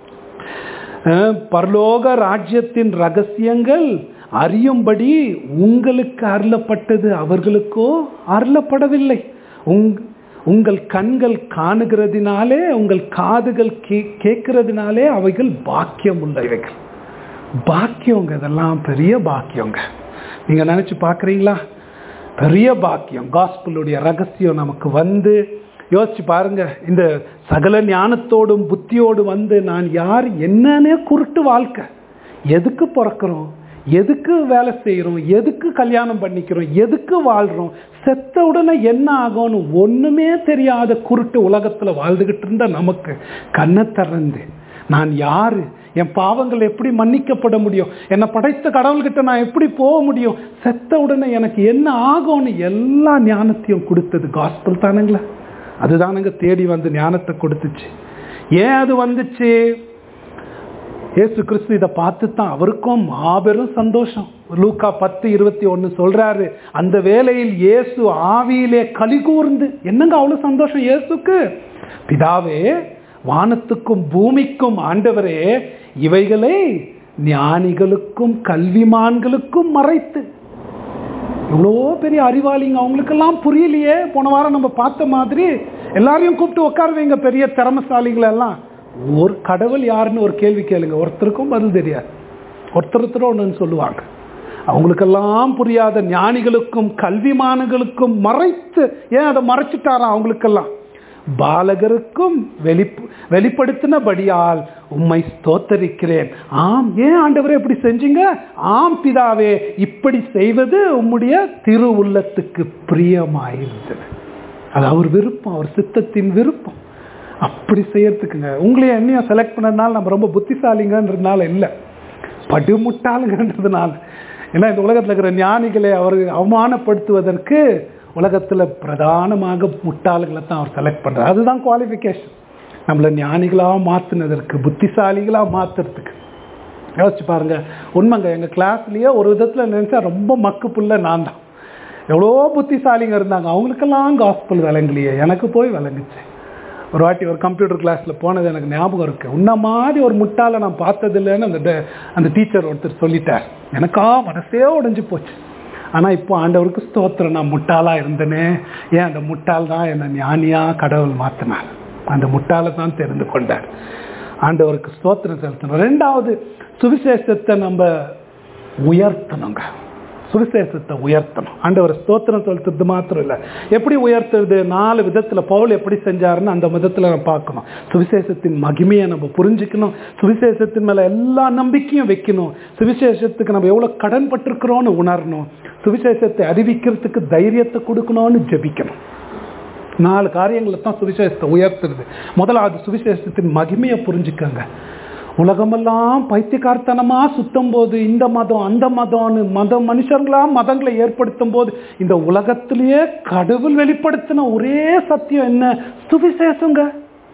பரலோக ராஜ்யத்தின் ரகசியங்கள் அறியும்படி உங்களுக்கு அருளப்பட்டது அவர்களுக்கோ அருளப்படவில்லை உங் உங்கள் கண்கள் காணுகிறதுனாலே உங்கள் காதுகள் கே கேட்கறதுனாலே அவைகள் பாக்கியம் உள்ளவைகள் பாக்கியங்க இதெல்லாம் பெரிய பாக்கியங்க நீங்க நினைச்சு பார்க்குறீங்களா பெரிய பாக்கியம் காஸ்பிளுடைய ரகசியம் நமக்கு வந்து யோசிச்சு பாருங்க இந்த சகல ஞானத்தோடும் புத்தியோடும் வந்து நான் யார் என்னன்னே குருட்டு வாழ்க்கை எதுக்கு பிறக்கிறோம் எதுக்கு வேலை செய்கிறோம் எதுக்கு கல்யாணம் பண்ணிக்கிறோம் எதுக்கு வாழ்கிறோம் செத்த உடனே என்ன ஆகும்னு ஒன்றுமே தெரியாத குருட்டு உலகத்தில் வாழ்ந்துக்கிட்டு இருந்தா நமக்கு கண்ணை திறந்து நான் யாரு என் பாவங்கள் எப்படி மன்னிக்கப்பட முடியும் என்னை படைத்த கடவுள்கிட்ட நான் எப்படி போக முடியும் செத்த உடனே எனக்கு என்ன ஆகும்னு எல்லா ஞானத்தையும் கொடுத்தது காஸ்பல் தானுங்களா அதுதானுங்க தேடி வந்து ஞானத்தை கொடுத்துச்சு ஏன் அது வந்துச்சு ஏசு கிறிஸ்து இதை பார்த்து தான் அவருக்கும் மாபெரும் சந்தோஷம் லூக்கா பத்து இருபத்தி ஒன்று சொல்றாரு அந்த வேலையில் இயேசு ஆவியிலே கலி கூர்ந்து என்னங்க அவ்வளவு சந்தோஷம் இயேசுக்கு பிதாவே வானத்துக்கும் பூமிக்கும் ஆண்டவரே இவைகளை ஞானிகளுக்கும் கல்விமான்களுக்கும் மறைத்து இவ்வளோ பெரிய அறிவாளிங்க அவங்களுக்கெல்லாம் புரியலையே போன வாரம் நம்ம பார்த்த மாதிரி எல்லாரையும் கூப்பிட்டு உட்கார வைங்க பெரிய திறமசாலிகளை எல்லாம் ஒரு கடவுள் யாருன்னு ஒரு கேள்வி கேளுங்க ஒருத்தருக்கும் பதில் தெரியாது ஒருத்தர் ஒன்றுன்னு சொல்லுவாங்க அவங்களுக்கெல்லாம் புரியாத ஞானிகளுக்கும் கல்விமான்களுக்கும் மறைத்து ஏன் அதை மறைச்சிட்டாராம் அவங்களுக்கெல்லாம் பாலகருக்கும் வெளி வெளிப்படுத்தினபடியால் உம்மை ஸ்தோத்தரிக்கிறேன் ஆம் ஏன் ஆண்டவரே இப்படி செஞ்சீங்க ஆம் பிதாவே இப்படி செய்வது உம்முடைய திரு உள்ளத்துக்கு பிரியமாயிருந்தது அது அவர் விருப்பம் அவர் சித்தத்தின் விருப்பம் அப்படி செய்யறதுக்குங்க உங்களையும் என்னையும் செலக்ட் பண்ணதுனால நம்ம ரொம்ப புத்திசாலிங்கன்றதுனால இல்லை படுமுட்டாளுங்கன்றதுனால ஏன்னா இந்த உலகத்தில் இருக்கிற ஞானிகளை அவர் அவமானப்படுத்துவதற்கு உலகத்தில் பிரதானமாக முட்டாள்களை தான் அவர் செலக்ட் பண்ணுறார் அதுதான் குவாலிஃபிகேஷன் நம்மளை ஞானிகளாக மாற்றினதற்கு புத்திசாலிகளாக மாற்றுறதுக்கு யோசிச்சு பாருங்க உண்மைங்க எங்கள் கிளாஸ்லேயே ஒரு விதத்தில் நினச்சா ரொம்ப மக்கு புள்ள நான் தான் எவ்வளோ புத்திசாலிங்க இருந்தாங்க அவங்களுக்கெல்லாம் காஸ்பல் விளங்கலையே எனக்கு போய் விளங்குச்சு ஒரு வாட்டி ஒரு கம்ப்யூட்டர் கிளாஸில் போனது எனக்கு ஞாபகம் இருக்கு உன்ன மாதிரி ஒரு முட்டாளை நான் பார்த்ததில்லைன்னு அந்த ட- அந்த டீச்சர் ஒருத்தர் சொல்லிட்டார் எனக்கா மனசே உடைஞ்சு போச்சு ஆனால் இப்போ ஆண்டவருக்கு ஸ்தோத்திரம் நான் முட்டாளாக இருந்தேனே ஏன் அந்த முட்டாள் தான் என்னை ஞானியாக கடவுள் மாற்றினார் அந்த முட்டாளை தான் தெரிந்து கொண்டார் ஆண்டவருக்கு ஸ்தோத்திரம் செலுத்தணும் ரெண்டாவது சுவிசேஷத்தை நம்ம உயர்த்தணுங்க சுவிசேஷத்தை உயர்த்தணும் ஆண்டவர் ஸ்தோத்திரம் செலுத்துறது மாத்திரம் இல்லை எப்படி உயர்த்துறது நாலு விதத்தில் பவுல் எப்படி செஞ்சாருன்னு அந்த விதத்தில் நம்ம பார்க்கணும் சுவிசேஷத்தின் மகிமையை நம்ம புரிஞ்சுக்கணும் சுவிசேஷத்தின் மேலே எல்லா நம்பிக்கையும் வைக்கணும் சுவிசேஷத்துக்கு நம்ம எவ்வளோ கடன் பட்டிருக்கிறோன்னு உணரணும் சுவிசேஷத்தை அறிவிக்கிறதுக்கு தைரியத்தை கொடுக்கணும்னு ஜெபிக்கணும் நாலு காரியங்களை தான் சுவிசேஷத்தை உயர்த்துறது முதலாவது சுவிசேஷத்தின் மகிமையை புரிஞ்சுக்கங்க உலகமெல்லாம் பைத்தியக்காரத்தனமா சுத்தும் போது இந்த மதம் அந்த மதம்னு மதம் மனுஷங்களா மதங்களை ஏற்படுத்தும் போது இந்த உலகத்திலேயே கடவுள் வெளிப்படுத்தின ஒரே சத்தியம் என்ன சுவிசேஷங்க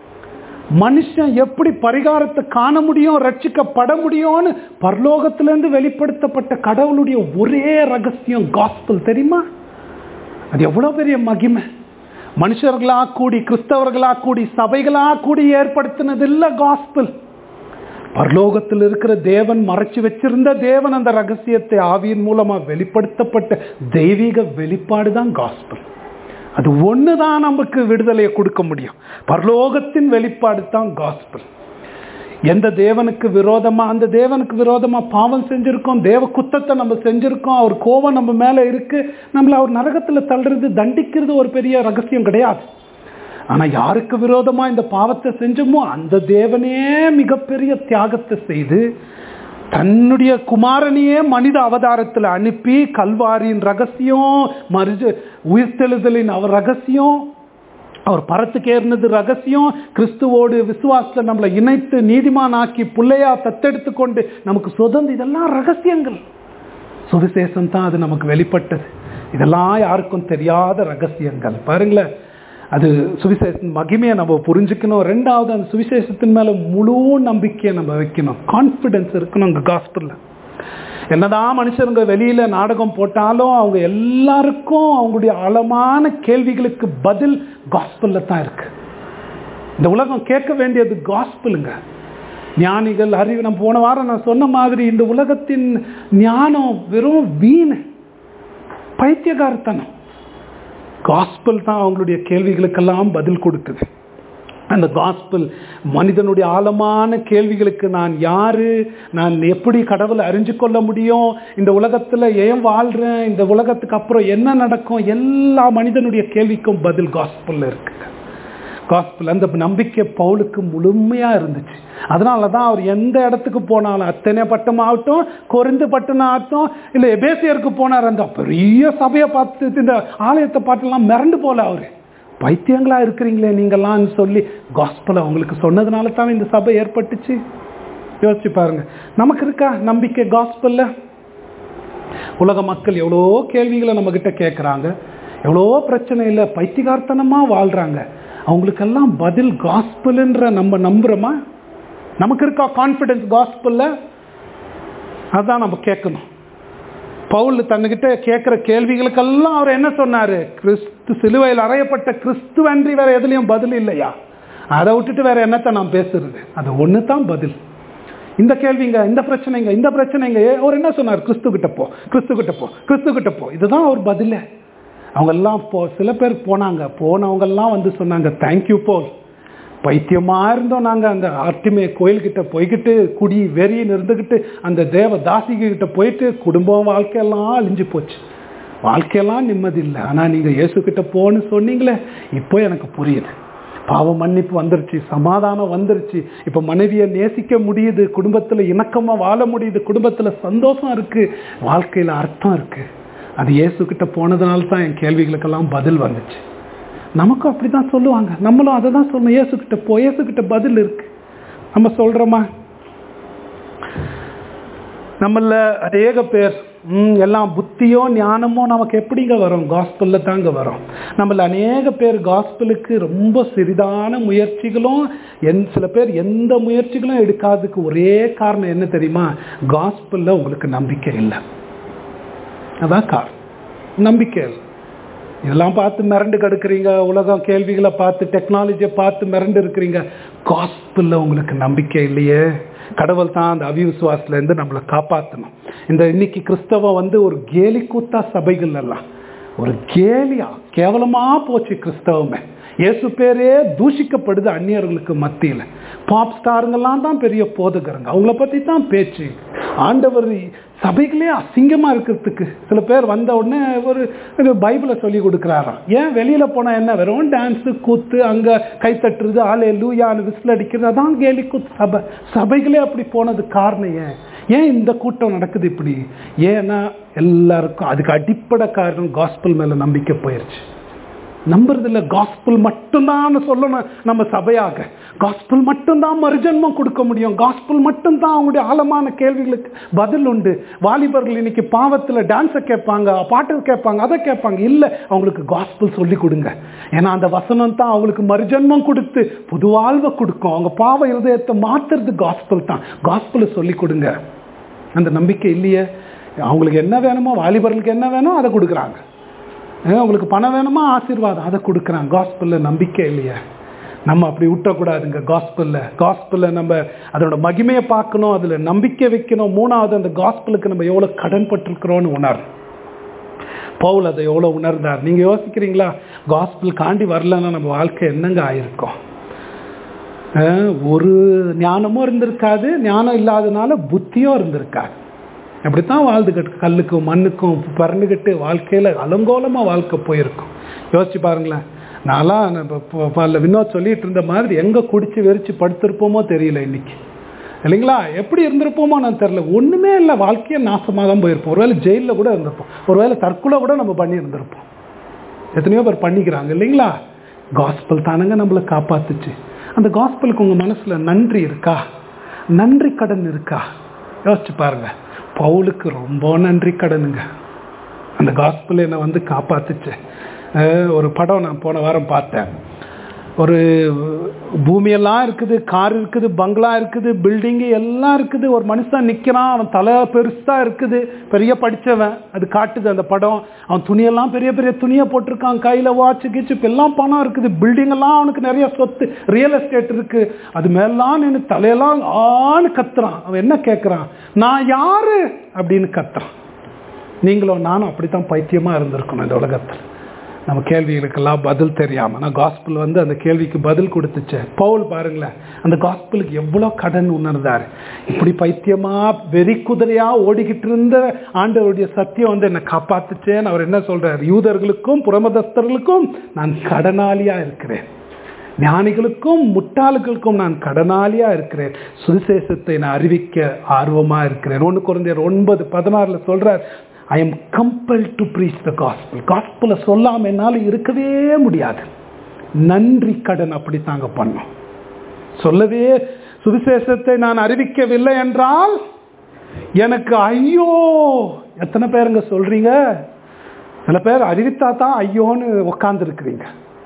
மனுஷன் எப்படி பரிகாரத்தை காண முடியும் ரட்சிக்கப்பட முடியும்னு பரலோகத்திலிருந்து வெளிப்படுத்தப்பட்ட கடவுளுடைய ஒரே ரகசியம் காஸ்பல் தெரியுமா அது எவ்வளவு பெரிய மகிமை மனுஷர்களா கூடி கிறிஸ்தவர்களா கூடி சபைகளா கூடி ஏற்படுத்தினது இல்ல காஸ்பிள் பரலோகத்தில் இருக்கிற தேவன் மறைச்சு வச்சிருந்த தேவன் அந்த ரகசியத்தை ஆவியின் மூலமா வெளிப்படுத்தப்பட்ட தெய்வீக வெளிப்பாடு தான் காஸ்பிள் அது ஒன்று தான் நமக்கு விடுதலையை கொடுக்க முடியும் பரலோகத்தின் வெளிப்பாடு தான் காஸ்பிள் எந்த தேவனுக்கு விரோதமா அந்த தேவனுக்கு விரோதமா பாவம் செஞ்சிருக்கோம் தேவ குத்தத்தை நம்ம செஞ்சிருக்கோம் அவர் கோபம் நம்ம மேல இருக்கு நம்மள அவர் நரகத்துல தள்ளுறது தண்டிக்கிறது ஒரு பெரிய ரகசியம் கிடையாது ஆனா யாருக்கு விரோதமா இந்த பாவத்தை செஞ்சோமோ அந்த தேவனே மிகப்பெரிய தியாகத்தை செய்து தன்னுடைய குமாரனையே மனித அவதாரத்தில் அனுப்பி கல்வாரியின் ரகசியம் மருஜ உயிர்த்தெழுதலின் அவர் ரகசியம் அவர் பரத்துக்கு ஏறினது ரகசியம் கிறிஸ்துவோடு விசுவாசத்தை நம்மளை இணைத்து நீதிமான் ஆக்கி பிள்ளையா தத்தெடுத்து கொண்டு நமக்கு சுதந்திரம் இதெல்லாம் ரகசியங்கள் சுவிசேஷம் தான் அது நமக்கு வெளிப்பட்டது இதெல்லாம் யாருக்கும் தெரியாத ரகசியங்கள் பாருங்களேன் அது சுவிசேஷத்தின் மகிமையை நம்ம புரிஞ்சுக்கணும் ரெண்டாவது அந்த சுவிசேஷத்தின் மேல முழு நம்பிக்கையை நம்ம வைக்கணும் கான்ஃபிடென்ஸ் இருக்கணும் அங்கே காஸ்பிளில் என்னதான் மனுஷருங்க வெளியில நாடகம் போட்டாலும் அவங்க எல்லாருக்கும் அவங்களுடைய ஆழமான கேள்விகளுக்கு பதில் காஸ்பல்ல தான் இருக்கு இந்த உலகம் கேட்க வேண்டியது காஸ்பலுங்க ஞானிகள் அறிவு நம்ம போன வாரம் நான் சொன்ன மாதிரி இந்த உலகத்தின் ஞானம் வெறும் வீண் பைத்தியகாரத்தனம் காஸ்பல் தான் அவங்களுடைய கேள்விகளுக்கெல்லாம் பதில் கொடுக்குது அந்த காஸ்பிள் மனிதனுடைய ஆழமான கேள்விகளுக்கு நான் யாரு நான் எப்படி கடவுளை அறிஞ்சு கொள்ள முடியும் இந்த உலகத்தில் ஏன் வாழ்கிறேன் இந்த உலகத்துக்கு அப்புறம் என்ன நடக்கும் எல்லா மனிதனுடைய கேள்விக்கும் பதில் காஸ்பிளில் இருக்குங்க காஸ்பிள் அந்த நம்பிக்கை பவுலுக்கு முழுமையாக இருந்துச்சு அதனால தான் அவர் எந்த இடத்துக்கு போனாலும் அத்தனை பட்டம் ஆகட்டும் கொரிந்து பட்டம் ஆகட்டும் இல்லை எபேசியருக்கு போனார் அந்த பெரிய சபையை பார்த்து இந்த ஆலயத்தை பார்த்துலாம் மிரண்டு போல அவர் பைத்தியங்களா இருக்கிறீங்களே நீங்களாம் சொல்லி காஸ்பலை அவங்களுக்கு சொன்னதுனால தான் இந்த சபை ஏற்பட்டுச்சு யோசிச்சு பாருங்க நமக்கு இருக்கா நம்பிக்கை காஸ்பல்ல உலக மக்கள் எவ்வளோ கேள்விகளை நம்ம கிட்ட கேட்குறாங்க எவ்வளோ பிரச்சனை இல்லை பைத்தியகார்த்தனமாக வாழ்கிறாங்க அவங்களுக்கெல்லாம் பதில் காஸ்பல்ன்ற நம்ம நம்புகிறோமா நமக்கு இருக்கா கான்ஃபிடென்ஸ் காஸ்பல்ல அதான் நம்ம கேட்கணும் பவுல் தன்னுகிட்ட கேட்குற கேள்விகளுக்கெல்லாம் அவர் என்ன சொன்னார் கிறிஸ்து சிலுவையில் அறையப்பட்ட கிறிஸ்துவன்றி வேற எதுலேயும் பதில் இல்லையா அதை விட்டுட்டு வேற என்னத்தை நான் பேசுறது அது ஒன்று தான் பதில் இந்த கேள்விங்க இந்த பிரச்சனைங்க இந்த பிரச்சனைங்க அவர் என்ன சொன்னார் கிறிஸ்து கிட்ட போ கிறிஸ்து கிட்ட போ கிறிஸ்து கிட்ட போ இதுதான் அவர் பதில் அவங்கெல்லாம் போ சில பேர் போனாங்க போனவங்கெல்லாம் வந்து சொன்னாங்க தேங்க்யூ போல் பைத்தியமாக இருந்தோம் நாங்கள் அந்த ஆர்டிமே கோயில்கிட்ட போய்கிட்டு குடி வெறின்னு இருந்துக்கிட்டு அந்த தேவ தாசிகிட்ட போயிட்டு குடும்பம் வாழ்க்கையெல்லாம் அழிஞ்சு போச்சு வாழ்க்கையெல்லாம் நிம்மதி இல்லை ஆனால் நீங்கள் இயேசுக்கிட்ட போன்னு சொன்னீங்களே இப்போ எனக்கு புரியுது பாவ மன்னிப்பு வந்துருச்சு சமாதானம் வந்துருச்சு இப்போ மனைவியை நேசிக்க முடியுது குடும்பத்தில் இணக்கமாக வாழ முடியுது குடும்பத்தில் சந்தோஷம் இருக்குது வாழ்க்கையில் அர்த்தம் இருக்குது அது இயேசுக்கிட்ட போனதுனால தான் என் கேள்விகளுக்கெல்லாம் பதில் வந்துச்சு நமக்கும் அப்படி தான் சொல்லுவாங்க நம்மளும் அதை தான் சொல்லணும் இயேசுக்கிட்ட போ இயேசுக்கிட்ட பதில் இருக்கு நம்ம சொல்கிறோமா நம்மள அநேக பேர் ம், எல்லாம் புத்தியோ ஞானமோ நமக்கு எப்படிங்க வரும் காஸ்பலில் தாங்க வரும் நம்மள அநேக பேர் காஸ்பலுக்கு ரொம்ப சிறிதான முயற்சிகளும் என் சில பேர் எந்த முயற்சிகளும் எடுக்காததுக்கு ஒரே காரணம் என்ன தெரியுமா காஸ்பலில் உங்களுக்கு நம்பிக்கை இல்லை அதான் காரணம் நம்பிக்கை இல்லை இதெல்லாம் பார்த்து மிரண்டு கிடக்குறீங்க உலகம் கேள்விகளை பார்த்து டெக்னாலஜியை பார்த்து மிரண்டு இருக்கிறீங்க காஸ்பிளில் உங்களுக்கு நம்பிக்கை இல்லையே கடவுள் தான் அந்த அவிவிசுவாசத்துலேருந்து நம்மளை காப்பாற்றணும் இந்த இன்னைக்கு கிறிஸ்தவம் வந்து ஒரு கேலி கூத்தா சபைகள் எல்லாம் ஒரு கேலியா கேவலமா போச்சு கிறிஸ்தவமே இயேசு பேரே தூஷிக்கப்படுது அந்நியர்களுக்கு மத்தியில் பாப் ஸ்டாருங்கெல்லாம் தான் பெரிய போதகருங்க அவங்கள பற்றி தான் பேச்சு ஆண்டவர் சபைகளே அசிங்கமா இருக்கிறதுக்கு சில பேர் வந்த உடனே ஒரு ஒரு பைபிளை சொல்லி கொடுக்குறாராம் ஏன் வெளியில போனா என்ன வெறும் டான்ஸு கூத்து அங்க கை தட்டுறது ஆளே லூயான்னு விசில் அடிக்கிறது அதான் கேலி கூத்து சபை சபைகளே அப்படி போனது காரணம் ஏன் ஏன் இந்த கூட்டம் நடக்குது இப்படி ஏன்னா எல்லாருக்கும் அதுக்கு அடிப்படை காரணம் காஸ்பல் மேல நம்பிக்கை போயிருச்சு நம்புறதில்ல காஸ்பிள் மட்டும்தான் சொல்லணும் நம்ம சபையாக காஸ்பிள் மட்டும்தான் மறுஜன்மம் கொடுக்க முடியும் காஸ்பிள் மட்டும்தான் அவங்களுடைய ஆழமான கேள்விகளுக்கு பதில் உண்டு வாலிபர்கள் இன்னைக்கு பாவத்தில் டான்ஸை கேட்பாங்க பாட்டு கேட்பாங்க அதை கேட்பாங்க இல்லை அவங்களுக்கு காஸ்பிள் சொல்லி கொடுங்க ஏன்னா அந்த வசனம் தான் அவங்களுக்கு மறுஜன்மம் கொடுத்து புது வாழ்வை கொடுக்கும் அவங்க பாவ இருதயத்தை மாத்துறது காஸ்பிள் தான் காஸ்பிளை சொல்லி கொடுங்க அந்த நம்பிக்கை இல்லையே அவங்களுக்கு என்ன வேணுமோ வாலிபர்களுக்கு என்ன வேணுமோ அதை கொடுக்குறாங்க ஏன் உங்களுக்கு பணம் வேணுமா ஆசீர்வாதம் அதை கொடுக்குறான் காஸ்பிளில் நம்பிக்கை இல்லையே நம்ம அப்படி விட்டக்கூடாதுங்க காஸ்பிளில் காஸ்பிளில் நம்ம அதோட மகிமையை பார்க்கணும் அதில் நம்பிக்கை வைக்கணும் மூணாவது அந்த காஸ்பிளுக்கு நம்ம எவ்வளோ கடன் பட்டிருக்கிறோன்னு உணரணும் பவுல் அதை எவ்வளோ உணர்ந்தார் நீங்கள் யோசிக்கிறீங்களா காஸ்பிள் காண்டி வரலன்னா நம்ம வாழ்க்கை என்னங்க ஆயிருக்கும் அஹ் ஒரு ஞானமும் இருந்திருக்காது ஞானம் இல்லாதனால புத்தியும் இருந்திருக்காது அப்படித்தான் வாழ்ந்துக்கிட்டு கல்லுக்கும் மண்ணுக்கும் பறந்துக்கிட்டு வாழ்க்கையில் அலங்கோலமாக வாழ்க்கை போயிருக்கும் யோசிச்சு பாருங்களேன் நான்லாம் இப்போ வினோத் சொல்லிட்டு இருந்த மாதிரி எங்கே குடிச்சு வெறிச்சு படுத்திருப்போமோ தெரியல இன்னைக்கு இல்லைங்களா எப்படி இருந்திருப்போமோ நான் தெரில ஒன்றுமே இல்லை வாழ்க்கையை நாசமாக தான் போயிருப்போம் ஒருவேளை ஜெயிலில் கூட இருந்திருப்போம் ஒருவேளை தற்கொலை கூட நம்ம பண்ணி இருந்திருப்போம் எத்தனையோ பேர் பண்ணிக்கிறாங்க இல்லைங்களா காஸ்பல் தானங்க நம்மளை காப்பாத்துச்சு அந்த காஸ்பலுக்கு உங்கள் மனசில் நன்றி இருக்கா நன்றி கடன் இருக்கா யோசிச்சு பாருங்க பவுலுக்கு ரொம்ப நன்றி கடனுங்க அந்த காஸ்பிள் என்னை வந்து காப்பாத்துச்சு அஹ் ஒரு படம் நான் போன வாரம் பார்த்தேன் ஒரு பூமியெல்லாம் இருக்குது கார் இருக்குது பங்களா இருக்குது பில்டிங்கு எல்லாம் இருக்குது ஒரு மனுஷன் நிற்கிறான் அவன் தலை பெருசாக இருக்குது பெரிய படித்தவன் அது காட்டுது அந்த படம் அவன் துணியெல்லாம் பெரிய பெரிய துணியை போட்டிருக்கான் கையில் வாட்சு கீச்சு இப்போ எல்லாம் பணம் இருக்குது பில்டிங் எல்லாம் அவனுக்கு நிறைய சொத்து ரியல் எஸ்டேட் இருக்கு அது மேலாம் நின்று தலையெல்லாம் ஆன்னு கத்துறான் அவன் என்ன கேட்குறான் நான் யாரு அப்படின்னு கத்துறான் நீங்களும் நானும் அப்படித்தான் பைத்தியமா இருந்திருக்கணும் இந்த உலகத்தில் நம்ம கேள்விகளுக்கெல்லாம் பதில் தெரியாம நான் காஸ்பிள் வந்து அந்த கேள்விக்கு பதில் கொடுத்துச்சேன் பவுல் பாருங்களேன் அந்த காஸ்பிளுக்கு எவ்வளோ கடன் உணர்ந்தார் இப்படி பைத்தியமா வெறி குதிரையா ஓடிக்கிட்டு இருந்த ஆண்டவருடைய சத்தியம் வந்து என்னை காப்பாத்துச்சேன்னு அவர் என்ன சொல்றார் யூதர்களுக்கும் புறமதஸ்தர்களுக்கும் நான் கடனாளியா இருக்கிறேன் ஞானிகளுக்கும் முட்டாள்களுக்கும் நான் கடனாளியா இருக்கிறேன் சுவிசேஷத்தை நான் அறிவிக்க ஆர்வமா இருக்கிறேன் ஒன்று குறைந்தர் ஒன்பது பதினாறுல சொல்றார் I am compel to preach the gospel காஸ்பிளை சொல்லாம என்னால் இருக்கவே முடியாது நன்றி கடன் அப்படி தாங்க பண்ணோம் சொல்லவே சுவிசேஷத்தை நான் அறிவிக்கவில்லை என்றால் எனக்கு ஐயோ எத்தனை பேருங்க சொல்றீங்க சில பேர் அறிவித்தா தான் ஐயோன்னு உட்கார்ந்து இருக்கிறீங்க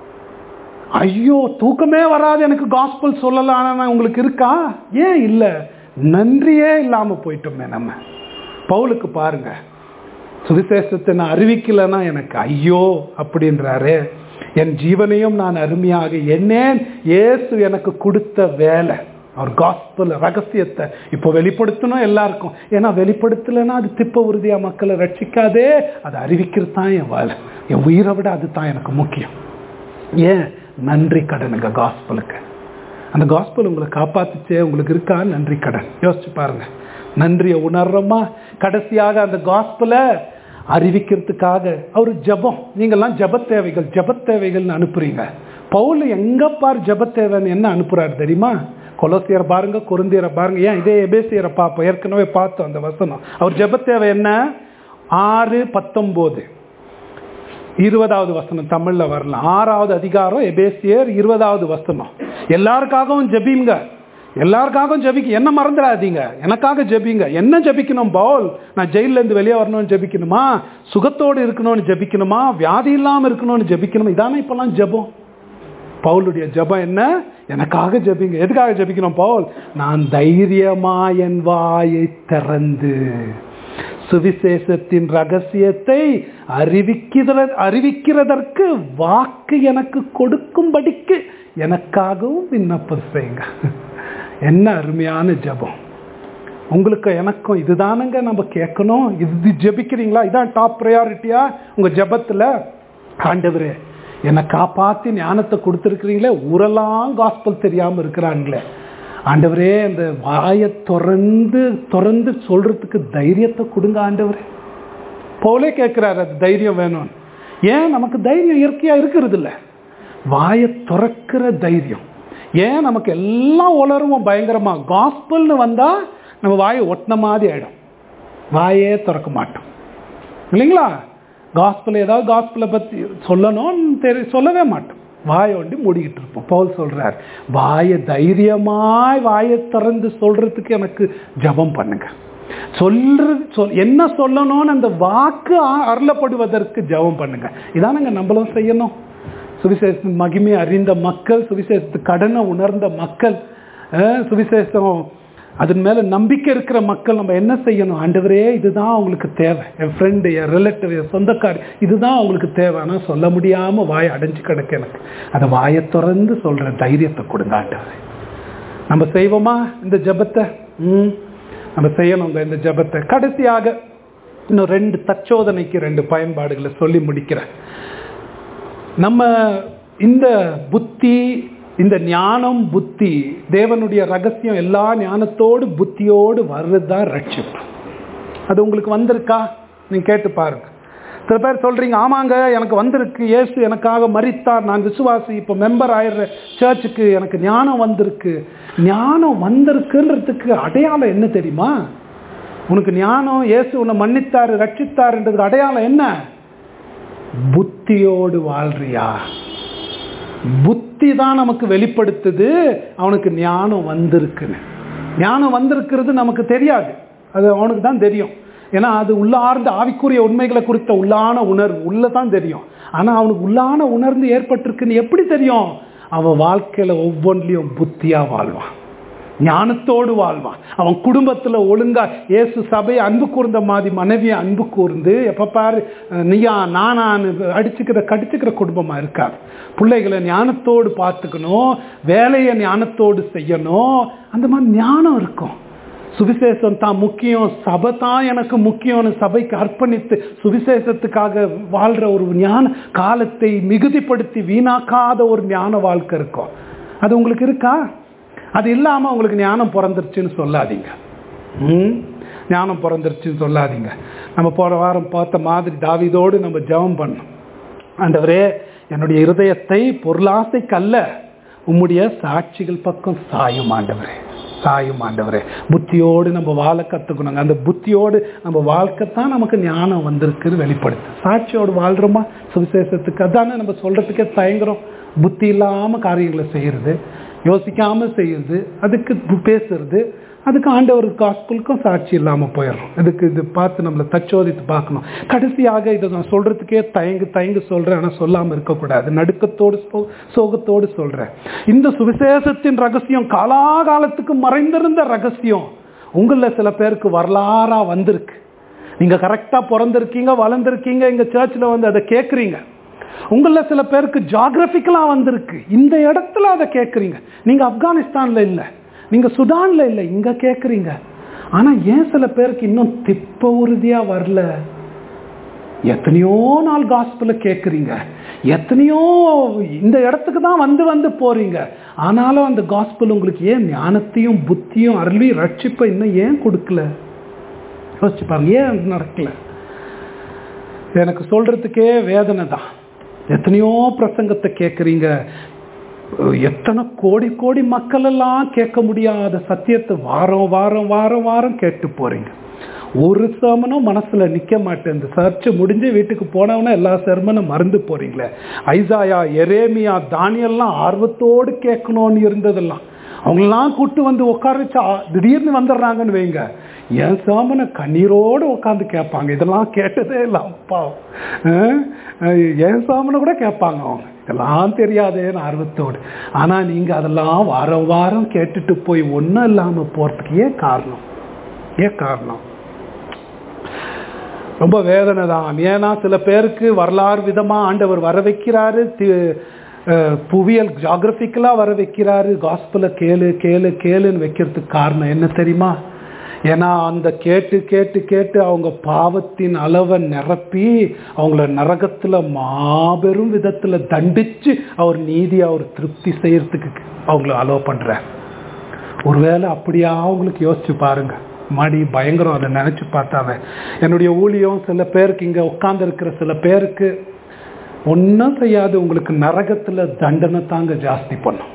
ஐயோ தூக்கமே வராது எனக்கு காஸ்பிள் சொல்லலாம் உங்களுக்கு இருக்கா ஏன் இல்லை நன்றியே இல்லாம போயிட்டோமே நம்ம பவுலுக்கு பாருங்க சுவிசேஷத்தை நான் அறிவிக்கலைன்னா எனக்கு ஐயோ அப்படின்றாரு என் ஜீவனையும் நான் அருமையாக என்னேன் இயேசு எனக்கு கொடுத்த வேலை அவர் காஸ்பல் ரகசியத்தை இப்போ வெளிப்படுத்தணும் எல்லாருக்கும் ஏன்னா வெளிப்படுத்தலைன்னா அது திப்ப உறுதியா மக்களை ரட்சிக்காதே அதை அறிவிக்கிறது தான் என் வேலை என் உயிரை விட அது தான் எனக்கு முக்கியம் ஏன் நன்றி கடனுங்க காஸ்பலுக்கு அந்த காஸ்பல் உங்களை காப்பாத்துச்சே உங்களுக்கு இருக்கா நன்றி கடன் யோசிச்சு பாருங்க நன்றியை உணர்றோமா கடைசியாக அந்த காஸ்பலை அறிவிக்கிறதுக்காக அவர் ஜபம் நீங்கெல்லாம் ஜப தேவைகள் ஜப தேவைகள்னு அனுப்புறீங்க பவுல் எங்க பார் ஜப தேவைன்னு என்ன அனுப்புறாரு தெரியுமா கொலோசியரை பாருங்க குருந்தியரை பாருங்க ஏன் இதே எபேசியரை பார்ப்போம் ஏற்கனவே பார்த்தோம் அந்த வசனம் அவர் ஜப தேவை என்ன ஆறு பத்தொம்போது இருபதாவது வசனம் தமிழ்ல வரலாம் ஆறாவது அதிகாரம் எபேசியர் இருபதாவது வசனம் எல்லாருக்காகவும் ஜபிங்க எல்லாருக்காகவும் ஜபிக்க என்ன மறந்துடாதீங்க எனக்காக ஜபிங்க என்ன ஜபிக்கணும் பவுல் நான் ஜெயில இருந்து வெளியே வரணும்னு ஜபிக்கணுமா சுகத்தோடு இருக்கணும்னு ஜபிக்கணுமா வியாதி இல்லாம இருக்கணும்னு ஜபிக்கணும் இதானே இப்பெல்லாம் ஜபம் பவுலுடைய ஜபம் என்ன எனக்காக ஜபிங்க எதுக்காக ஜபிக்கணும் பவுல் நான் தைரியமா என் வாயை திறந்து சுவிசேஷத்தின் ரகசியத்தை அறிவிக்கிற அறிவிக்கிறதற்கு வாக்கு எனக்கு கொடுக்கும்படிக்கு எனக்காகவும் விண்ணப்பம் செய்யுங்க என்ன அருமையான ஜெபம் உங்களுக்கு எனக்கும் இதுதானங்க நம்ம கேட்கணும் இது ஜெபிக்கிறீங்களா இதான் டாப் ப்ரையாரிட்டியா உங்க ஜெபத்துல ஆண்டவரே என்னை காப்பாத்தி ஞானத்தை கொடுத்துருக்கிறீங்களே ஊரெல்லாம் காஸ்பல் தெரியாம இருக்கிறாங்களே ஆண்டவரே அந்த வாயை திறந்து திறந்து சொல்றதுக்கு தைரியத்தை கொடுங்க ஆண்டவரே போலே கேட்கிறாரு அது தைரியம் வேணும்னு ஏன் நமக்கு தைரியம் இயற்கையா இருக்கிறது இல்ல வாயை திறக்கிற தைரியம் ஏன் நமக்கு எல்லாம் உளருவோம் பயங்கரமா காஸ்பல்னு வந்தா நம்ம வாயை ஒட்டின மாதிரி ஆயிடும் வாயே திறக்க மாட்டோம் இல்லைங்களா காஸ்பிள் ஏதாவது காஸ்பிளை பற்றி சொல்லணும்னு தெரி சொல்லவே மாட்டோம் வாயை ஒண்டி மூடிக்கிட்டு இருப்போம் பவுல் சொல்றார் வாயை தைரியமாய் வாயை திறந்து சொல்றதுக்கு எனக்கு ஜபம் பண்ணுங்க சொல்றது சொல் என்ன சொல்லணும்னு அந்த வாக்கு அ- அருளப்படுவதற்கு ஜெபம் பண்ணுங்க இதானங்க நம்மளும் செய்யணும் சுவிசேஷத்தின் மகிமை அறிந்த மக்கள் சுவிசேஷத்து கடனை உணர்ந்த மக்கள் அஹ், சுவிசேஷம் அதன் மேல நம்பிக்கை இருக்கிற மக்கள் நம்ம என்ன செய்யணும் ஆண்டவரே இதுதான் அவங்களுக்கு தேவை என் ஃப்ரெண்டு என் ரிலேட்டிவ் என் சொந்தக்காரி இதுதான் அவங்களுக்கு தேவை ஆனால் சொல்ல முடியாம வாயை அடைஞ்சு கிடக்கு எனக்கு அதை வாயை திறந்து சொல்ற தைரியத்தை கொடுங்க ஆண்டவரே நம்ம செய்வோமா இந்த ஜெபத்தை ம் நம்ம செய்யணுங்க இந்த ஜெபத்தை கடைசியாக இன்னும் ரெண்டு தச்சோதனைக்கு ரெண்டு பயன்பாடுகளை சொல்லி முடிக்கிறேன் நம்ம இந்த புத்தி இந்த ஞானம் புத்தி தேவனுடைய ரகசியம் எல்லா ஞானத்தோடு புத்தியோடு வர்றது தான் ரட்சிப்பு அது உங்களுக்கு வந்திருக்கா நீங்க கேட்டு பாருங்க சில பேர் சொல்றீங்க ஆமாங்க எனக்கு வந்திருக்கு இயேசு எனக்காக மரித்தார் நான் விசுவாசி இப்போ மெம்பர் ஆயிடுற சர்ச்சுக்கு எனக்கு ஞானம் வந்திருக்கு ஞானம் வந்திருக்குன்றதுக்கு அடையாளம் என்ன தெரியுமா உனக்கு ஞானம் இயேசு உன்னை மன்னித்தாரு ரட்சித்தாருன்றதுக்கு அடையாளம் என்ன புத்தியோடு வாழ்றியா புத்தி தான் நமக்கு வெளிப்படுத்துது அவனுக்கு ஞானம் வந்திருக்குன்னு ஞானம் வந்திருக்கிறது நமக்கு தெரியாது அது அவனுக்கு தான் தெரியும் ஏன்னா அது உள்ளார்ந்த ஆவிக்குரிய உண்மைகளை குறித்த உள்ளான உணர்வு உள்ள தான் தெரியும் ஆனால் அவனுக்கு உள்ளான உணர்ந்து ஏற்பட்டிருக்குன்னு எப்படி தெரியும் அவன் வாழ்க்கையில் ஒவ்வொன்றிலையும் புத்தியாக வாழ்வான் ஞானத்தோடு வாழ்வான் அவன் குடும்பத்துல ஒழுங்கா இயேசு சபையை அன்பு கூர்ந்த மாதிரி மனைவியை அன்பு கூர்ந்து எப்ப பாரு அஹ், நீயா நானான்னு அடிச்சுக்கிற கடிச்சுக்கிற குடும்பமா இருக்காது பிள்ளைகளை ஞானத்தோடு பார்த்துக்கணும் வேலையை ஞானத்தோடு செய்யணும் அந்த மாதிரி ஞானம் இருக்கும் சுவிசேஷம் தான் முக்கியம் சபை தான் எனக்கு முக்கியம்னு சபைக்கு அர்ப்பணித்து சுவிசேஷத்துக்காக வாழ்ற ஒரு ஞான காலத்தை மிகுதிப்படுத்தி வீணாக்காத ஒரு ஞான வாழ்க்கை இருக்கும் அது உங்களுக்கு இருக்கா அது இல்லாம உங்களுக்கு ஞானம் பிறந்துருச்சுன்னு சொல்லாதீங்க ம் ஞானம் பிறந்துருச்சுன்னு சொல்லாதீங்க நம்ம போன வாரம் பார்த்த மாதிரி தாவிதோடு நம்ம ஜெபம் பண்ணோம் ஆண்டவரே என்னுடைய இருதயத்தை பொருளாசைக்கு அல்ல உம்முடைய சாட்சிகள் பக்கம் சாயும் ஆண்டவரே சாயும் ஆண்டவரே புத்தியோடு நம்ம வாழ கத்துக்கணுங்க அந்த புத்தியோடு நம்ம வாழ்க்கைத்தான் நமக்கு ஞானம் வந்திருக்குன்னு வெளிப்படுத்து சாட்சியோடு வாழ்றோமா சுவிசேஷத்துக்கு அதானே நம்ம சொல்றதுக்கே தயங்குறோம் புத்தி இல்லாம காரியங்களை செய்யறது யோசிக்காம செய்யறது அதுக்கு பேசுறது அதுக்கு ஆண்டவர் காஸ்புலுக்கும் சாட்சி இல்லாம போயிடுறோம் இதுக்கு இது பார்த்து நம்மளை தச்சோதித்து பார்க்கணும் கடைசியாக இதை நான் சொல்றதுக்கே தயங்கு தயங்கு சொல்றேன் ஆனா சொல்லாம இருக்கக்கூடாது நடுக்கத்தோடு சோ- சோகத்தோடு சொல்றேன் இந்த சுவிசேஷத்தின் ரகசியம் காலாகாலத்துக்கு மறைந்திருந்த ரகசியம் உங்கள சில பேருக்கு வரலாறா வந்திருக்கு நீங்க கரெக்டா பிறந்திருக்கீங்க வளர்ந்துருக்கீங்க எங்க சர்ச்சில் வந்து அதை கேட்குறீங்க உங்கள சில பேருக்கு ஜாகிரபிக்கலா வந்திருக்கு இந்த இடத்துல அதை கேட்குறீங்க நீங்க ஆப்கானிஸ்தான்ல இல்ல நீங்க சுடான்ல இல்ல இங்க கேட்குறீங்க ஆனா ஏன் சில பேருக்கு இன்னும் திப்ப உறுதியா வரல எத்தனையோ நாள் காஸ்பிள கேட்குறீங்க எத்தனையோ இந்த இடத்துக்கு தான் வந்து வந்து போறீங்க ஆனாலும் அந்த காஸ்பிள் உங்களுக்கு ஏன் ஞானத்தையும் புத்தியும் அருளி ரட்சிப்பை இன்னும் ஏன் கொடுக்கல யோசிச்சு பாருங்க ஏன் அது நடக்கல எனக்கு சொல்றதுக்கே வேதனை தான் எத்தனையோ பிரசங்கத்தை கேட்குறீங்க எத்தனை கோடி கோடி மக்கள் எல்லாம் கேட்க முடியாத சத்தியத்தை வாரம் வாரம் வாரம் வாரம் கேட்டு போறீங்க ஒரு sermon-உம் மனசுல நிக்க மாட்டேன் இந்த சர்ச்சு முடிஞ்சு வீட்டுக்கு போனவன எல்லா sermon-உம் மறந்து போறீங்களே ஐசாயா எரேமியா தானியெல்லாம் ஆர்வத்தோடு கேட்கணும்னு இருந்ததெல்லாம் அவங்களெல்லாம் கூட்டு வந்து உட்கார வச்சு ஆ- திடீர்னு வந்துடுறாங்கன்னு வைங்க என் சாமனை கண்ணீரோடு உட்காந்து கேட்பாங்க இதெல்லாம் கேட்டதே இல்லை அப்பா அஹ், அஹ், என் சாமனை கூட கேட்பாங்க அவங்க இதெல்லாம் தெரியாதேன்னு ஆர்வத்தோடு ஆனா நீங்க அதெல்லாம் வாரம் வாரம் கேட்டுட்டு போய் ஒன்றும் இல்லாம போறதுக்கு ஏன் காரணம் ஏன் காரணம் ரொம்ப வேதனை தான் ஏன்னா சில பேருக்கு வரலாறு விதமா ஆண்டவர் வர வைக்கிறாரு தி- அஹ் புவியியல் ஜாகிரபிக்கலாக வர வைக்கிறாரு காஸ்பலை கேளு கேளு கேளுன்னு வைக்கிறதுக்கு காரணம் என்ன தெரியுமா ஏன்னா அந்த கேட்டு கேட்டு கேட்டு அவங்க பாவத்தின் அளவை நிரப்பி அவங்கள நரகத்துல மாபெரும் விதத்துல தண்டிச்சு அவர் நீதி அவர் திருப்தி செய்யறதுக்கு அவங்கள அலோவ் பண்றார் ஒருவேளை அப்படியா அவங்களுக்கு யோசிச்சு பாருங்க மடி பயங்கரம் அதை நினைச்சு பார்த்தாவே என்னுடைய ஊழியம் சில பேருக்கு இங்க உட்கார்ந்து இருக்கிற சில பேருக்கு ஒன்றும் செய்யாது உங்களுக்கு நரகத்துல தண்டனை தாங்க ஜாஸ்தி பண்ணும்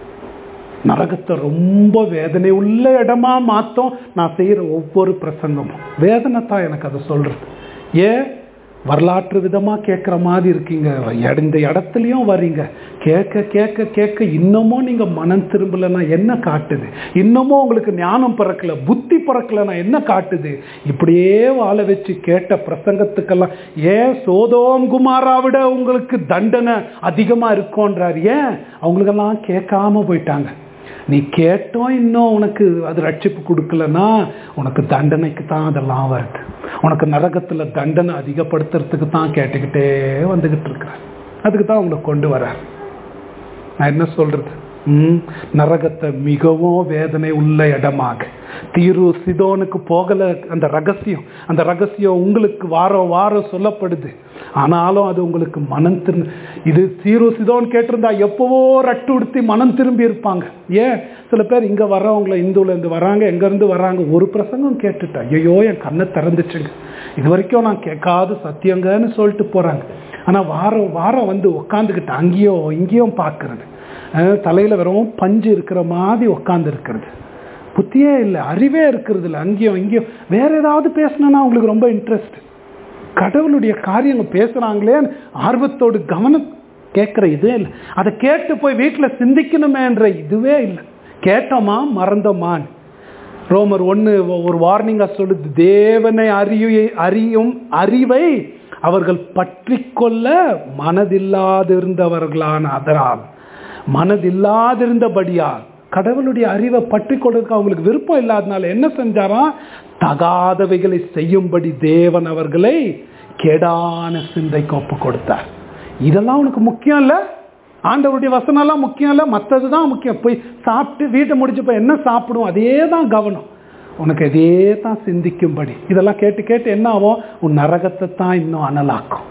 நரகத்தை ரொம்ப வேதனை உள்ள இடமா மாத்தோம் நான் செய்யற ஒவ்வொரு பிரசங்கமும் வேதனை தான் எனக்கு அதை சொல்றது ஏன் வரலாற்று விதமா கேட்குற மாதிரி இருக்கீங்க எட- இந்த இடத்துலயும் வரீங்க கேட்க கேட்க கேட்க இன்னமும் நீங்க மனம் திரும்பலைன்னா என்ன காட்டுது இன்னமும் உங்களுக்கு ஞானம் பிறக்கல புத்தி பிறக்கலன்னா என்ன காட்டுது இப்படியே வாழ வச்சு கேட்ட பிரசங்கத்துக்கெல்லாம் ஏன் சோதோம் குமாரா விட உங்களுக்கு தண்டனை அதிகமா இருக்கும்ன்றார் ஏன் அவங்களுக்கெல்லாம் கேட்காம போயிட்டாங்க நீ கேட்டோம் இன்னும் உனக்கு அது ரட்சிப்பு கொடுக்கலன்னா உனக்கு தண்டனைக்கு தான் அதெல்லாம் வருது உனக்கு நரகத்துல தண்டனை அதிகப்படுத்துறதுக்கு தான் கேட்டுக்கிட்டே வந்துகிட்டு இருக்கிறார் அதுக்கு தான் உங்களை கொண்டு வர்றார் நான் என்ன சொல்றது ம், நரகத்தை மிகவும் வேதனை உள்ள இடமாக தீரு சிதோனுக்கு போகல அந்த ரகசியம் அந்த ரகசியம் உங்களுக்கு வாரம் வாரம் சொல்லப்படுது ஆனாலும் அது உங்களுக்கு மனம் திரு இது தீரு சிதோன் கேட்டிருந்தா எப்பவோ ரட்டு உடுத்தி மனம் திரும்பி இருப்பாங்க ஏன் சில பேர் இங்க வர்றவங்கள இந்துல இருந்து வராங்க எங்க இருந்து வராங்க ஒரு பிரசங்கம் கேட்டுட்டா ஐயோ என் கண்ணை திறந்துச்சுங்க இது வரைக்கும் நான் கேட்காத சத்தியங்கன்னு சொல்லிட்டு போறாங்க ஆனா வாரம் வாரம் வந்து உட்காந்துக்கிட்டு அங்கேயும் இங்கேயும் பார்க்கறது அஹ் தலையில வெறும் பஞ்சு இருக்கிற மாதிரி உட்காந்து இருக்கிறது புத்தியே இல்லை அறிவே இருக்கிறது இல்லை அங்கேயும் இங்கேயும் வேற ஏதாவது பேசணும்னா அவங்களுக்கு ரொம்ப இன்ட்ரெஸ்ட் கடவுளுடைய காரியங்கள் பேசுறாங்களே ஆர்வத்தோடு கவனம் கேட்கிற இதே இல்லை அதை கேட்டு போய் வீட்டில் சிந்திக்கணுமேன்ற இதுவே இல்லை கேட்டோமா மறந்தோமான்னு ரோமர் ஒன்று ஒரு வார்னிங்கா சொல்லுது தேவனை அறிய அறியும் அறிவை அவர்கள் பற்றி கொள்ள மனதில்லாதிருந்தவர்களான அதரால் மனதில்லாதிருந்தபடியால் கடவுளுடைய அறிவை பற்றி கொள்றதுக்கு அவங்களுக்கு விருப்பம் இல்லாதனால என்ன செஞ்சாராம் தகாதவைகளை செய்யும்படி தேவன் அவர்களை கெடான சிந்தைக்கு ஒப்பு கொடுத்தார் இதெல்லாம் உனக்கு முக்கியம் இல்லை ஆண்டவருடைய வசனம்லாம் முக்கியம் இல்லை மற்றது தான் முக்கியம் போய் சாப்பிட்டு வீட்டை முடிச்சப்ப என்ன சாப்பிடுவோம் அதே தான் கவனம் உனக்கு இதே தான் சிந்திக்கும்படி இதெல்லாம் கேட்டு கேட்டு என்ன ஆகும் உன் நரகத்தை தான் இன்னும் அனலாக்கும்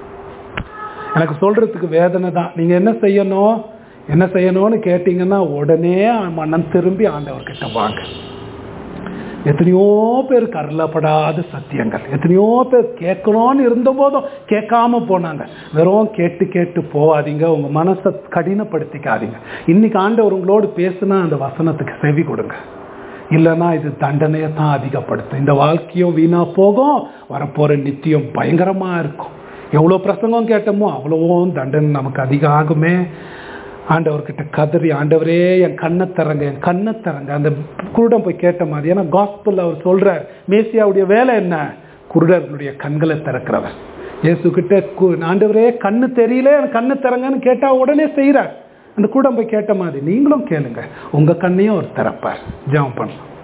எனக்கு சொல்றதுக்கு வேதனை தான் நீங்க என்ன செய்யணும் என்ன செய்யணும்னு கேட்டீங்கன்னா உடனே மனம் திரும்பி ஆண்டவர்கிட்ட வாங்க எத்தனையோ பேர் கருளப்படாத சத்தியங்கள் எத்தனையோ பேர் கேட்கணும்னு இருந்த போதும் கேட்காம போனாங்க வெறும் கேட்டு கேட்டு போகாதீங்க உங்க மனசை கடினப்படுத்திக்காதீங்க இன்னைக்கு ஆண்டவர் உங்களோடு பேசுனா அந்த வசனத்துக்கு செவி கொடுங்க இல்லைன்னா இது தண்டனையை தான் அதிகப்படுத்தும் இந்த வாழ்க்கையும் வீணா போகும் வரப்போற நித்தியம் பயங்கரமா இருக்கும் எவ்வளோ பிரசங்கம் கேட்டோமோ அவ்வளவும் தண்டனை நமக்கு அதிகம் ஆகுமே ஆண்டவர்கிட்ட கதறி ஆண்டவரே என் கண்ணை தரங்க என் கண்ணை தரங்க அந்த குருடன் போய் கேட்ட மாதிரி ஏன்னா காஸ்பல் அவர் சொல்றார் மேசியாவுடைய வேலை என்ன குருடர்களுடைய கண்களை திறக்கிறவர் இயேசு கிட்ட கு- ஆண்டவரே கண்ணு தெரியல எனக்கு கண்ணு தரங்கன்னு கேட்டா உடனே செய்யறார் அந்த குருடன் போய் கேட்ட மாதிரி நீங்களும் கேளுங்க உங்க கண்ணையும் அவர் திறப்பார் ஜெபம் பண்ணும்